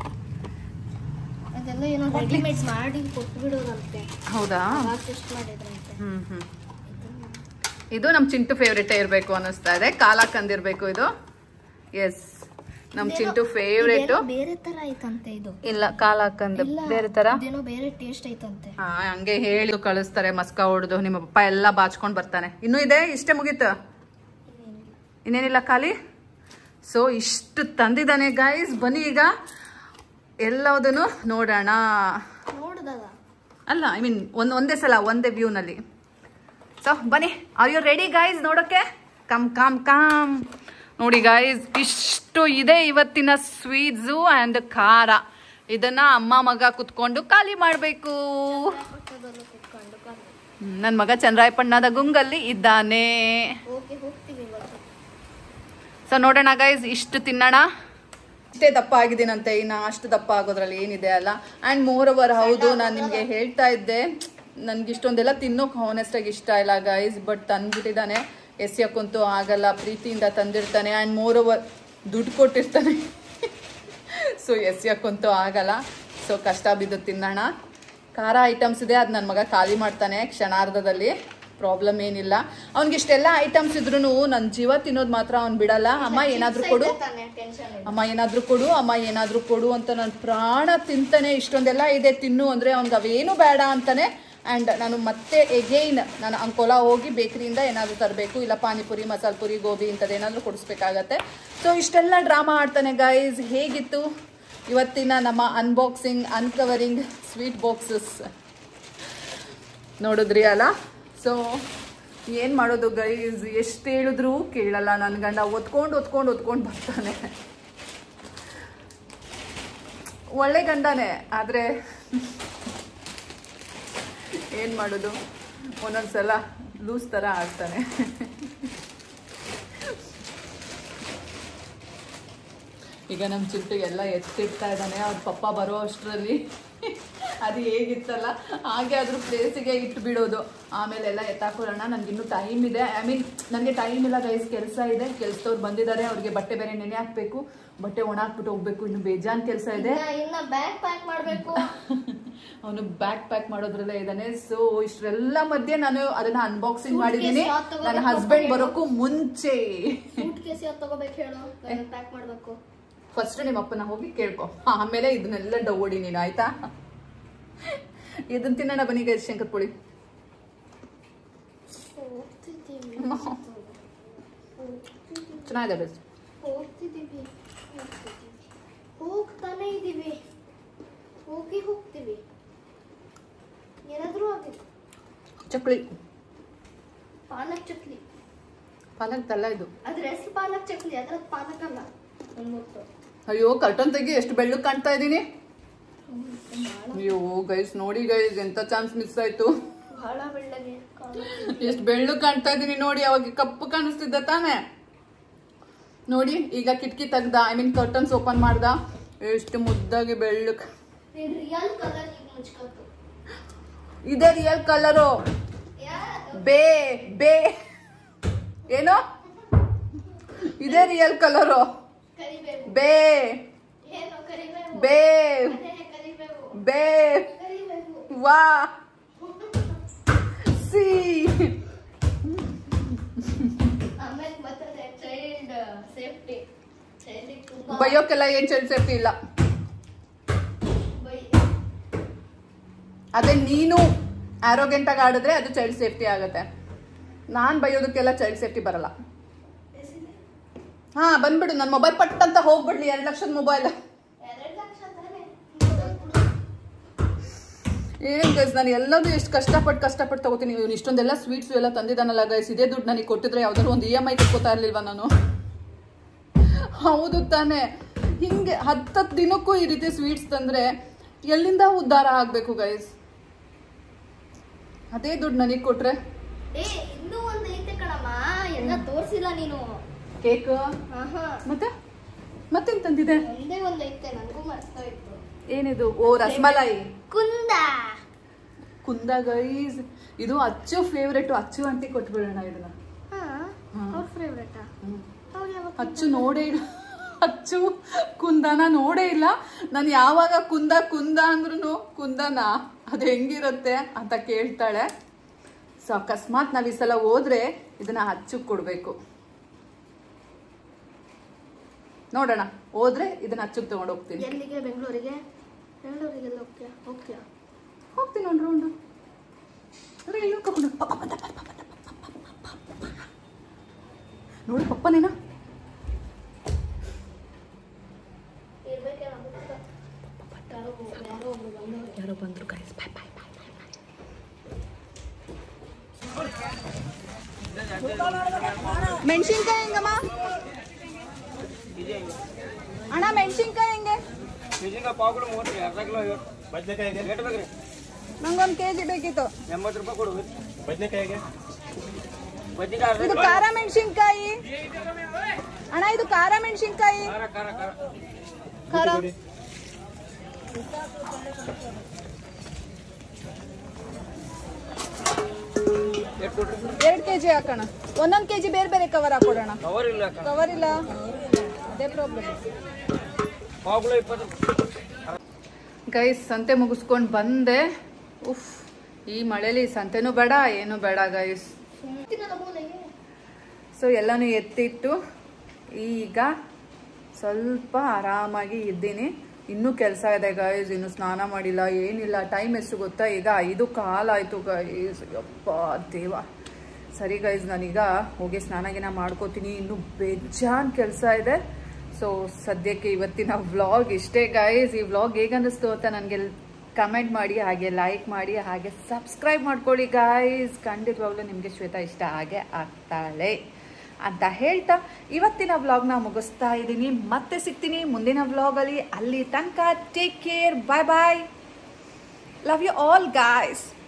ಅದೆಲ್ಲ ಏನೋ ರೆಡಿಮೇಡ್ ಮಾಡಿ ಕೊಟ್ಟು ಬಿಡೋದಂತೆ ಹೌದಾ ಅವಾಗ ಟೆಸ್ಟ್ ಮಾಡಿದ್ರಂತೆ ಹ್ಮ್ ಹ್ಮ್ ಇದು ನಮ್ಮ ಚಿಂಟು ಫೇವ್ರೇಟೇ ಇರಬೇಕು ಅನ್ನಿಸ್ತಾ ಇದೆ ಕಾಲ ಕಂದಿರ್ಬೇಕು ಇದು ಎಸ್ ನಮ್ಮ ಚಿಂಟು ಫೇವ್ರೇಟು ಇದೇನೋ ಬೇರೆ ತರ ಐತಂತೆ ಇದು ಇಲ್ಲ ಕಾಲ ಹಾಕಂದು ಇಲ್ಲ, ಬೇರೆ ತರ ಇದೇನೋ ಬೇರೆ ಟೇಸ್ಟ್ ಐತಂತೆ ಹಾ ಹಂಗೆ ಹೇಳಿ ಕಳಿಸ್ತಾರೆ ಮಸ್ಕ ಹೊಡೆದು ನಿಮ್ಮ ಪಪ್ಪ ಎಲ್ಲ ಬಾಚ್ಕೊಂಡ್ ಬರ್ತಾನೆ ಇನ್ನೂ ಇದೆ ಇಷ್ಟೇ ಮುಗೀತು ಇನ್ನೇನಿಲ್ಲ ಖಾಲಿ ಸೊ ಇಷ್ಟು ತಂದಿದ್ದಾನೆ ಗೈಸ್ ಬನ್ನಿ ಈಗ ಎಲ್ಲದನ್ನು ನೋಡೋಣ ನೋಡ್ದಲ್ಲ ಅಲ್ಲ ಐ ಮೀನ್ ಒಂದ್ ಒಂದೇ ಸಲ ಒಂದೇ ವ್ಯೂನಲ್ಲಿ ಸೊ ಬನ್ನಿ ಆರ್ ಯು ರೆಡಿ ಗೈಸ್ ನೋಡೋಕ್ಕೆ ಕಮ್ ಕಮ್ ಕಮ್ ನೋಡಿ ಗೈಸ್ ಇಷ್ಟು ಇದೆ ಇವತ್ತಿನ ಸ್ವೀಟ್ಸು ಆ್ಯಂಡ್ ಖಾರ ಇದನ್ನ ಅಮ್ಮ ಮಗ ಕುತ್ಕೊಂಡು ಖಾಲಿ ಮಾಡಬೇಕು ಕುತ್ಕೊಂಡು ನನ್ನ ಮಗ ಚಂದ್ರಾಯಪಣ್ಣದ ಗುಂಗಲ್ಲಿ ಇದ್ದಾನೆ ಓಕೆ ಹೋಗ್ತೀವಿ ಇವತ್ತು ಸೊ ನೋಡೋಣ ಗೈಸ್ ಇಷ್ಟು ತಿನ್ನೋಣ ಇಷ್ಟೇ ದಪ್ಪ ಆಗಿದ್ದೀನಂತೆ ಇನ್ನು ಅಷ್ಟು ದಪ್ಪ ಆಗೋದ್ರಲ್ಲಿ ಏನಿದೆ ಅಲ್ಲ ಆ್ಯಂಡ್ ಮೋರ್ ಓವರ್ ಹೌದು ನಾನು ನಿಮಗೆ ಹೇಳ್ತಾ ಇದ್ದೆ ನನ್ಗೆ ಇಷ್ಟೊಂದೆಲ್ಲ ತಿನ್ನೋಕೆ ಹಾನೆಸ್ಟಾಗಿ ಇಷ್ಟ ಇಲ್ಲ ಗೈಸ್ ಬಟ್ ತಂದ್ಬಿಟ್ಟಿದ್ದಾನೆ ಎಸ್ಯಕ್ಕಂತೂ ಆಗಲ್ಲ ಪ್ರೀತಿಯಿಂದ ತಂದಿರ್ತಾನೆ ಆ್ಯಂಡ್ ಮೋರ್ ಓವರ್ ದುಡ್ಡು ಕೊಟ್ಟಿರ್ತಾನೆ ಸೊ ಎಸ್ಯಕ್ಕಂತೂ ಆಗಲ್ಲ ಸೊ ಕಷ್ಟ ಬಿದ್ದು ತಿನ್ನೋಣ ಖಾರ ಐಟಮ್ಸ್ ಇದೆ ಅದು ನನ್ನ ಮಗ ಖಾಲಿ ಮಾಡ್ತಾನೆ ಕ್ಷಣಾರ್ಧದಲ್ಲಿ ಪ್ರಾಬ್ಲಮ್ ಏನಿಲ್ಲ ಅವ್ನಿಗೆ ಇಷ್ಟೆಲ್ಲ ಐಟಮ್ಸ್ ಇದ್ರೂ ನನ್ನ ಜೀವ ತಿನ್ನೋದು ಮಾತ್ರ ಅವ್ನು ಬಿಡಲ್ಲ ಅಮ್ಮ ಏನಾದರೂ ಕೊಡು ತಾನೆ ಟೆನ್ಷನ್ ಅಮ್ಮ ಏನಾದರೂ ಕೊಡು ಅಮ್ಮ ಏನಾದರೂ ಕೊಡು ಅಂತ ನನ್ನ ಪ್ರಾಣ ತಿಂತಾನೆ ಇಷ್ಟೊಂದೆಲ್ಲ ಇದೆ ತಿನ್ನು ಅಂದರೆ ಅವ್ನಿಗೆ ಅವೇನು ಬೇಡ ಅಂತಾನೆ ಆ್ಯಂಡ್ ನಾನು ಮತ್ತೆ ಎಗೈನ್ ನಾನು ಅಂಕೋಲ ಹೋಗಿ ಬೇಕರಿಯಿಂದ ಏನಾದರೂ ತರಬೇಕು ಇಲ್ಲ ಪಾನಿಪುರಿ ಮಸಾಲೆ ಪುರಿ ಗೋಬಿ ಇಂಥದ್ದು ಏನಾದರೂ ಕೊಡಿಸ್ಬೇಕಾಗತ್ತೆ ಸೊ ಇಷ್ಟೆಲ್ಲ ಡ್ರಾಮಾ ಆಡ್ತಾನೆ ಗೈಸ್ ಹೇಗಿತ್ತು ಇವತ್ತಿನ ನಮ್ಮ ಅನ್ಬಾಕ್ಸಿಂಗ್ ಅನ್ಕವರಿಂಗ್ ಸ್ವೀಟ್ ಬಾಕ್ಸಸ್ ನೋಡಿದ್ರಿ ಅಲ್ಲ ಸೊ ಏನು ಮಾಡೋದು ಗೈಸ್ ಎಷ್ಟು ಹೇಳಿದ್ರು ಕೇಳಲ್ಲ ನನ್ನ ಗಂಡ ಒತ್ಕೊಂಡು ಒತ್ಕೊಂಡು ಒತ್ಕೊಂಡು ಬರ್ತಾನೆ ಒಳ್ಳೆ ಗಂಡನೇ ಆದರೆ ಏನು ಮಾಡೋದು ಒಂದೊಂದ್ಸಲ ಲೂಸ್ ಥರ ಆಡ್ತಾನೆ ಈಗ ನಮ್ಮ ಚಿಂಟು ಎಲ್ಲ ಎತ್ತಿಡ್ತಾ ಇದ್ದಾನೆ ಅವ್ರ ಪಪ್ಪ ಬರೋ ಅಷ್ಟರಲ್ಲಿ ಅದು ಹೇಗಿತ್ತಲ್ಲ ಹಾಗೆ ಅದ್ರ ಪ್ಲೇಸಿಗೆ ಇಟ್ಟು ಬಿಡೋದು ಆಮೇಲೆ ಎಲ್ಲ ಎತ್ತಾಕೊಳ್ಳೋಣ ನನಗಿನ್ನೂ ಟೈಮ್ ಇದೆ ಐ ಮೀನ್ ನನಗೆ ಟೈಮ್ ಇಲ್ಲ ಗೈಸ್ ಕೆಲಸ ಇದೆ ಕೆಲಸದವ್ರು ಬಂದಿದ್ದಾರೆ ಅವ್ರಿಗೆ ಬಟ್ಟೆ ಬೇರೆ ನೆನೆ ಹಾಕಬೇಕು ಬಟ್ಟೆ ಒಣ ಹಾಕ್ಬಿಟ್ಟು ಹೋಗ್ಬೇಕು ಇನ್ನು ಬೇಜಾನ್ ಕೆಲಸ ಇದೆ ಇನ್ನ ಇನ್ನ ಬ್ಯಾಗ್ ಪ್ಯಾಕ್ ಮಾಡ್ಬೇಕು ಅವನು ಬ್ಯಾಕ್ ಪ್ಯಾಕ್ ಮಾಡೋದ್ರಲ್ಲೇ ಇದ್ದಾನೆ ಸೊ ಇಷ್ಟೆಲ್ಲ ಮಧ್ಯೆ ನಾನು ಅದನ್ನ ಅನ್ಬಾಕ್ಸಿಂಗ್ ಮಾಡಿದ್ದೀನಿ ಯಾವ್ದ್ ತಗೋಬೇಕು ನನ್ನ ಹಸ್ಬೆಂಡ್ ಅಂತ ಬರೋಕ್ಕೂ ಮುಂಚೆ ಸೂಟ್ ಕೇಸ್ ಯಾವ್ದು ತಗೋಬೇಕು ಹೇಳು ಪ್ಯಾಕ್ ಮಾಡ್ಬೇಕು ಫಸ್ಟ್ ನಿಮ್ಮ ಅಪ್ಪನ ಹೋಗಿ ಕೇಳ್ಕೊ ಹಾ, ಆಮೇಲೆ ಇದನ್ನೆಲ್ಲ ಡೌಡಿ ನೀನು ಆಯ್ತಾ ಇದನ್ನ ತಿನ್ನೋಣ ಬನ್ನಿ ಗೈಸ್ ಶಂಕರ್ ಪುಳಿ ಹೋಗ್ತಿದ್ದೀವಿ ಚೆನ್ನಾಗಿದೆ ಬೆಸ್ಟ್ ಹೋಗ್ತಿದ್ದೀವಿ ಹೋಗ್ತಾನೆ ಇದೀವಿ ಹೋಗಿ ಹೋಗ್ತೀವಿ ಏನಾದ್ರೂ ಆಗಿದೆ ಚಕ್ಲಿ ಪಾಲಕ್ ಚಕ್ಲಿ ಪಾಲಕ್ ತಲ್ಲ ಇದು ಅದ್ರ ಹೆಸರು ಪಾಲಕ್ ಚಕ್ಲಿ ಅದ್ರ ಪಾಲಕ್ ಅಲ್ಲ ನನ್ಗ್ ಗೊತ್ತು ಅಯ್ಯೋ ಕರ್ಟನ್ ತೆಗಿ ಎಷ್ಟು ಬೆಳ್ಳಗ್ ಕಾಣ್ತಾ ಇದ್ದೀನಿ ಅಯ್ಯೋ ಗೈಸ್ ನೋಡಿ ಗೈಸ್ ಎಂತ ಚಾನ್ಸ್ ಮಿಸ್ ಆಯ್ತು ಬಹಳ ಬೆಳ್ಳಗೆ ಕಾಣುತ್ತೆ. ಎಷ್ಟು ಬೆಳ್ಳು ಕಾಣ್ತಾ ಇದೀನಿ ನೋಡಿ ಅವಾಗ ಕಪ್ಪು ಕಾಣಿಸ್ತಿದ್ದ ತಾನೆ ನೋಡಿ ಈಗ ಕಿಟಕಿ ತೆಗ್ದ ಐ ಮೀನ್ ಕರ್ಟನ್ಸ್ ಓಪನ್ ಮಾಡ್ದ ಎಷ್ಟು ಮುದ್ದಾಗಿ ಬೆಳ್ಳು ಕ- ನೀನ್ ರಿಯಲ್ ಕಲರ್ ಈಗ ಮುಚ್ಕೋತು ಇದೇ ರಿಯಲ್ ಕಲರು ಬೇ ಬೇ ಏನು ಇದೇ ರಿಯಲ್ ಕಲರು ಕರಿಬೇವು ಬೇ ಏನು ಕರಿಬೇವು ಬೇ ಅದೇ ಕರಿಬೇವು ಬೇ ಕರಿಬೇವು ವಾ ಸಿ ಆಮೇಲೆ ಬರ್ತದೆ ಚೈಲ್ಡ್ ಸೇಫ್ಟಿ ಚೈಲ್ಡ್ ತುಂಬಾ ಬೈಯೋಕೆಲ್ಲ ಏನ್ ಚೈಲ್ಡ್ ಸೇಫ್ಟಿ ಇಲ್ಲ ಬೈ ಅದೇ ನೀನು ಆರೋಗ್ಯಂಟ್ ಆಗಿ ಆಡಿದ್ರೆ ಅದು ಚೈಲ್ಡ್ ಸೇಫ್ಟಿ ಆಗುತ್ತೆ ನಾನ್ ಬೈಯೋದಕ್ಕೆಲ್ಲ ಚೈಲ್ಡ್ ಸೇಫ್ಟಿ ಬರಲ್ಲ ಹಾ ಬಂದ್ಬಿಡು ನನ್ನ ಮೊಬೈಲ್ ಪಟ್ ಅಂತ ಹೋಗ್ಬಿಡ್ಲಿ ಎರಡು ಲಕ್ಷದ ಮೊಬೈಲ್ ಎರಡು ಲಕ್ಷ ತಾನೆ ಏನ್ ಗೈಸ್ ನಾನು ಎಲ್ಲದೂ ಎಷ್ಟು ಕಷ್ಟಪಟ್ಟು ಕಷ್ಟಪಟ್ಟು ತಗೋತೀನಿ ಇವ್ನು ಇಷ್ಟೊಂದೆಲ್ಲ ಸ್ವೀಟ್ಸ್ ಎಲ್ಲ ತಂದಿದ್ದಾನಲ್ಲ ಗೈಸ್ ಇದೇ ದುಡ್ಡು ನನಗೆ ಕೊಟ್ಟಿದ್ರೆ ಯಾವ್ದಾದ್ರು ಒಂದು ಇ ಎಮ್ ಐ ತಗೋತಾ ಇರ್ಲಿಲ್ವಾ ನಾನು ಹೌದು ತಾನೇ ಹಿಂಗೆ ಹತ್ತತ್ತು ದಿನಕ್ಕೂ ಈ ರೀತಿ ಸ್ವೀಟ್ಸ್ ತಂದ್ರೆ ಎಲ್ಲಿಂದ ಉದ್ಧಾರ ಆಗ್ಬೇಕು ಗೈಸ್ ಅದೇ ದುಡ್ಡು ನನಗೆ ಕೊಟ್ರೆ ಏ ಇನ್ನೂ ಒಂದು ಐತೆ ಕಣಮ್ಮ ಎಲ್ಲ ತೋರ್ಸಿಲ್ಲ ನೀನು ಕೇಕ್ ಆಹಾ ಮತ್ತೆ ಮತ್ತೇನ್ ತಂದಿದೆ ಒಂದೇ ಒಂದು ಐತೆ ನನಗೂ ಮರ್ತೋಯ್ತು ಏನಿದು ಓ ರಸಮಲಾಯಿ ಕುಂದ ಕುಂದ ಗೈಸ್ ಇದು ಅಚ್ಚು ಫೇವ್ರೆಟ್ ಅಚ್ಚು ಅಂತಿ ಕೊಟ್ಬಿಡೋಣ ಇದನ್ನ ಹಾ ಅವ್ರ ಫೇವ್ರೇಟಾ ಅವ್ರು ಯಾವಾಗ ಅಚ್ಚು ನೋಡೇ ಇಲ್ಲ ಅಚ್ಚು ಕುಂದನ ನೋಡೇ ಇಲ್ಲ ನಾನು ಯಾವಾಗ ಕುಂದ ಕುಂದ ಅಂದ್ರೂ ಕುಂದನ ಅದು ಹೆಂಗಿರುತ್ತೆ ಅಂತ ಕೇಳ್ತಾಳೆ ಸೊ ಅಕಸ್ಮಾತ್ ನಾವು ಈ ಸಲ ಹೋದ್ರೆ ಇದನ್ನ ಅಚ್ಚು ಕೊಡ್ಬೇಕು ನೋಡೋಣ ಹೋದ್ರೆ ಇದನ್ನ ಅಚ್ಚುಗೆ ತಗೊಂಡು ಹೋಗ್ತೀನಿ ಎಲ್ಲಿಗೆ ಬೆಂಗಳೂರಿಗೆ ಬೆಂಗಳೂರಿಗೆಲ್ಲ ಹೋಗ್ತೀಯಾ ಹೋಗ್ತೀಯಾ ಹೋಗ್ತೀನಿ ಒಂದು ರೌಂಡು ರೈಲು ಕರ್ಕೊಂಡು ಪಪ್ಪ ಬಂದ, ಪಪ್ಪ ಬಂದ, ಪಪ್ಪ, ಪಪ್ಪ. ನೋಡು ಪಪ್ಪನೇನಾ ಯಾರೋ ಬಂದ್ರು ಗೈಸ್ ಬಾಯ್ ಬಾಯ್ ಬಾಯ್ ಮೆಣಸಿನ್ಕಾಯಿ ಹೆಂಗಮ್ಮ ಅಣ್ಣ ಮೆಣಸಿನ್ಕಾಯಿ ಹೆಂಗೆ ಮೆಣಸಿನ್ಕಾಯಿ ಪಾವು ಕೊಡು ಮೂವತ್ತು ರೀ ಅರ್ಧ ಕಿಲೋ ಬದನೆಕಾಯಿಗೆ ಎಷ್ಟು ಬೇಕ್ರಿ ನಂಗೊಂದು ಕೆ ಜಿ ಬೇಕಿತ್ತು ಎಂಬತ್ತು ರೂಪಾಯಿ ಕೊಡು ಬದನೆಕಾಯಿಗೆ ಬದನೆಕಾಯಿ ಅರ್ಧ ಇದು ಖಾರ ಮೆಣಸಿನ್ಕಾಯಿ ಅಣ್ಣ ಇದು ಖಾರ ಮೆಣಸಿನ್ಕಾಯಿ ಖಾರ ಖಾರ ಖಾರ ಖಾರ ಎಷ್ಟು ಕೊಡ್ರಿ ಎರಡು ಕೆ ಜಿ ಹಾಕೋಣ ಒಂದೊಂದು ಕೆ ಜಿ ಬೇರೆ ಬೇರೆ ಕವರ್ ಹಾಕೊಡೋಣ ಕವರ್ ಇಲ್ಲ ಅಕ್ಕ ಕವರ್ ಇಲ್ಲ ಅದೇ ಪ್ರಾಬ್ಲಮ್ ಪಾವು ಕಿಲೋ ಇಪ್ಪತ್ತು ಗೈಸ್ ಸಂತೆ ಮುಗಿಸ್ಕೊಂಡು ಬಂದೆ ಉಫ್ ಈ ಮಳೇಲಿ ಸಂತೆನೂ ಬೇಡ ಏನು ಬೇಡ ಗೈಸ್ ತಿನ್ನಲ್ಲ ಮೂಲೆಗೆ ಸೊ ಎಲ್ಲನೂ ಎತ್ತಿಟ್ಟು ಈಗ ಸ್ವಲ್ಪ ಆರಾಮಾಗಿ ಇದ್ದೀನಿ ಇನ್ನೂ ಕೆಲಸ ಇದೆ ಗೈಸ್ ಇನ್ನು ಸ್ನಾನ ಮಾಡಿಲ್ಲ ಏನಿಲ್ಲ ಟೈಮ್ ಎಷ್ಟು ಗೊತ್ತಾ ಈಗ ಐದು ಕಾಲಾಯಿತು ಗೈಸ್ ಯಪ್ಪ ದೇವ ಸರಿ ಗೈಸ್ ನಾನೀಗ ಹೋಗಿ ಸ್ನಾನ ಗಿನ ಮಾಡ್ಕೋತೀನಿ ಇನ್ನೂ ಬೇಜಾನ್ ಕೆಲಸ ಇದೆ ಸೊ ಸದ್ಯಕ್ಕೆ ಇವತ್ತಿನ ವ್ಲಾಗ್ ಇಷ್ಟೇ ಗೈಸ್ ಈ ವ್ಲಾಗ್ ಹೇಗೆ ಅನ್ನಿಸ್ತು ಅಂತ ನನಗೆ ಕಮೆಂಟ್ ಮಾಡಿ ಹಾಗೆ ಲೈಕ್ ಮಾಡಿ ಹಾಗೆ ಸಬ್ಸ್ಕ್ರೈಬ್ ಮಾಡ್ಕೊಳ್ಳಿ ಗಾಯ್ಸ್ ಖಂಡಿತವಾಗ್ಲೂ ನಿಮಗೆ ಶ್ವೇತಾ ಇಷ್ಟ ಹಾಗೆ ಆಗ್ತಾಳೆ ಅಂತ ಹೇಳ್ತಾ ಇವತ್ತಿನ ವ್ಲಾಗ್ನ ಮುಗಿಸ್ತಾ ಇದ್ದೀನಿ ಮತ್ತೆ ಸಿಗ್ತೀನಿ ಮುಂದಿನ ವ್ಲಾಗಲ್ಲಿ ಅಲ್ಲಿ ತನಕ take care bye bye love you all guys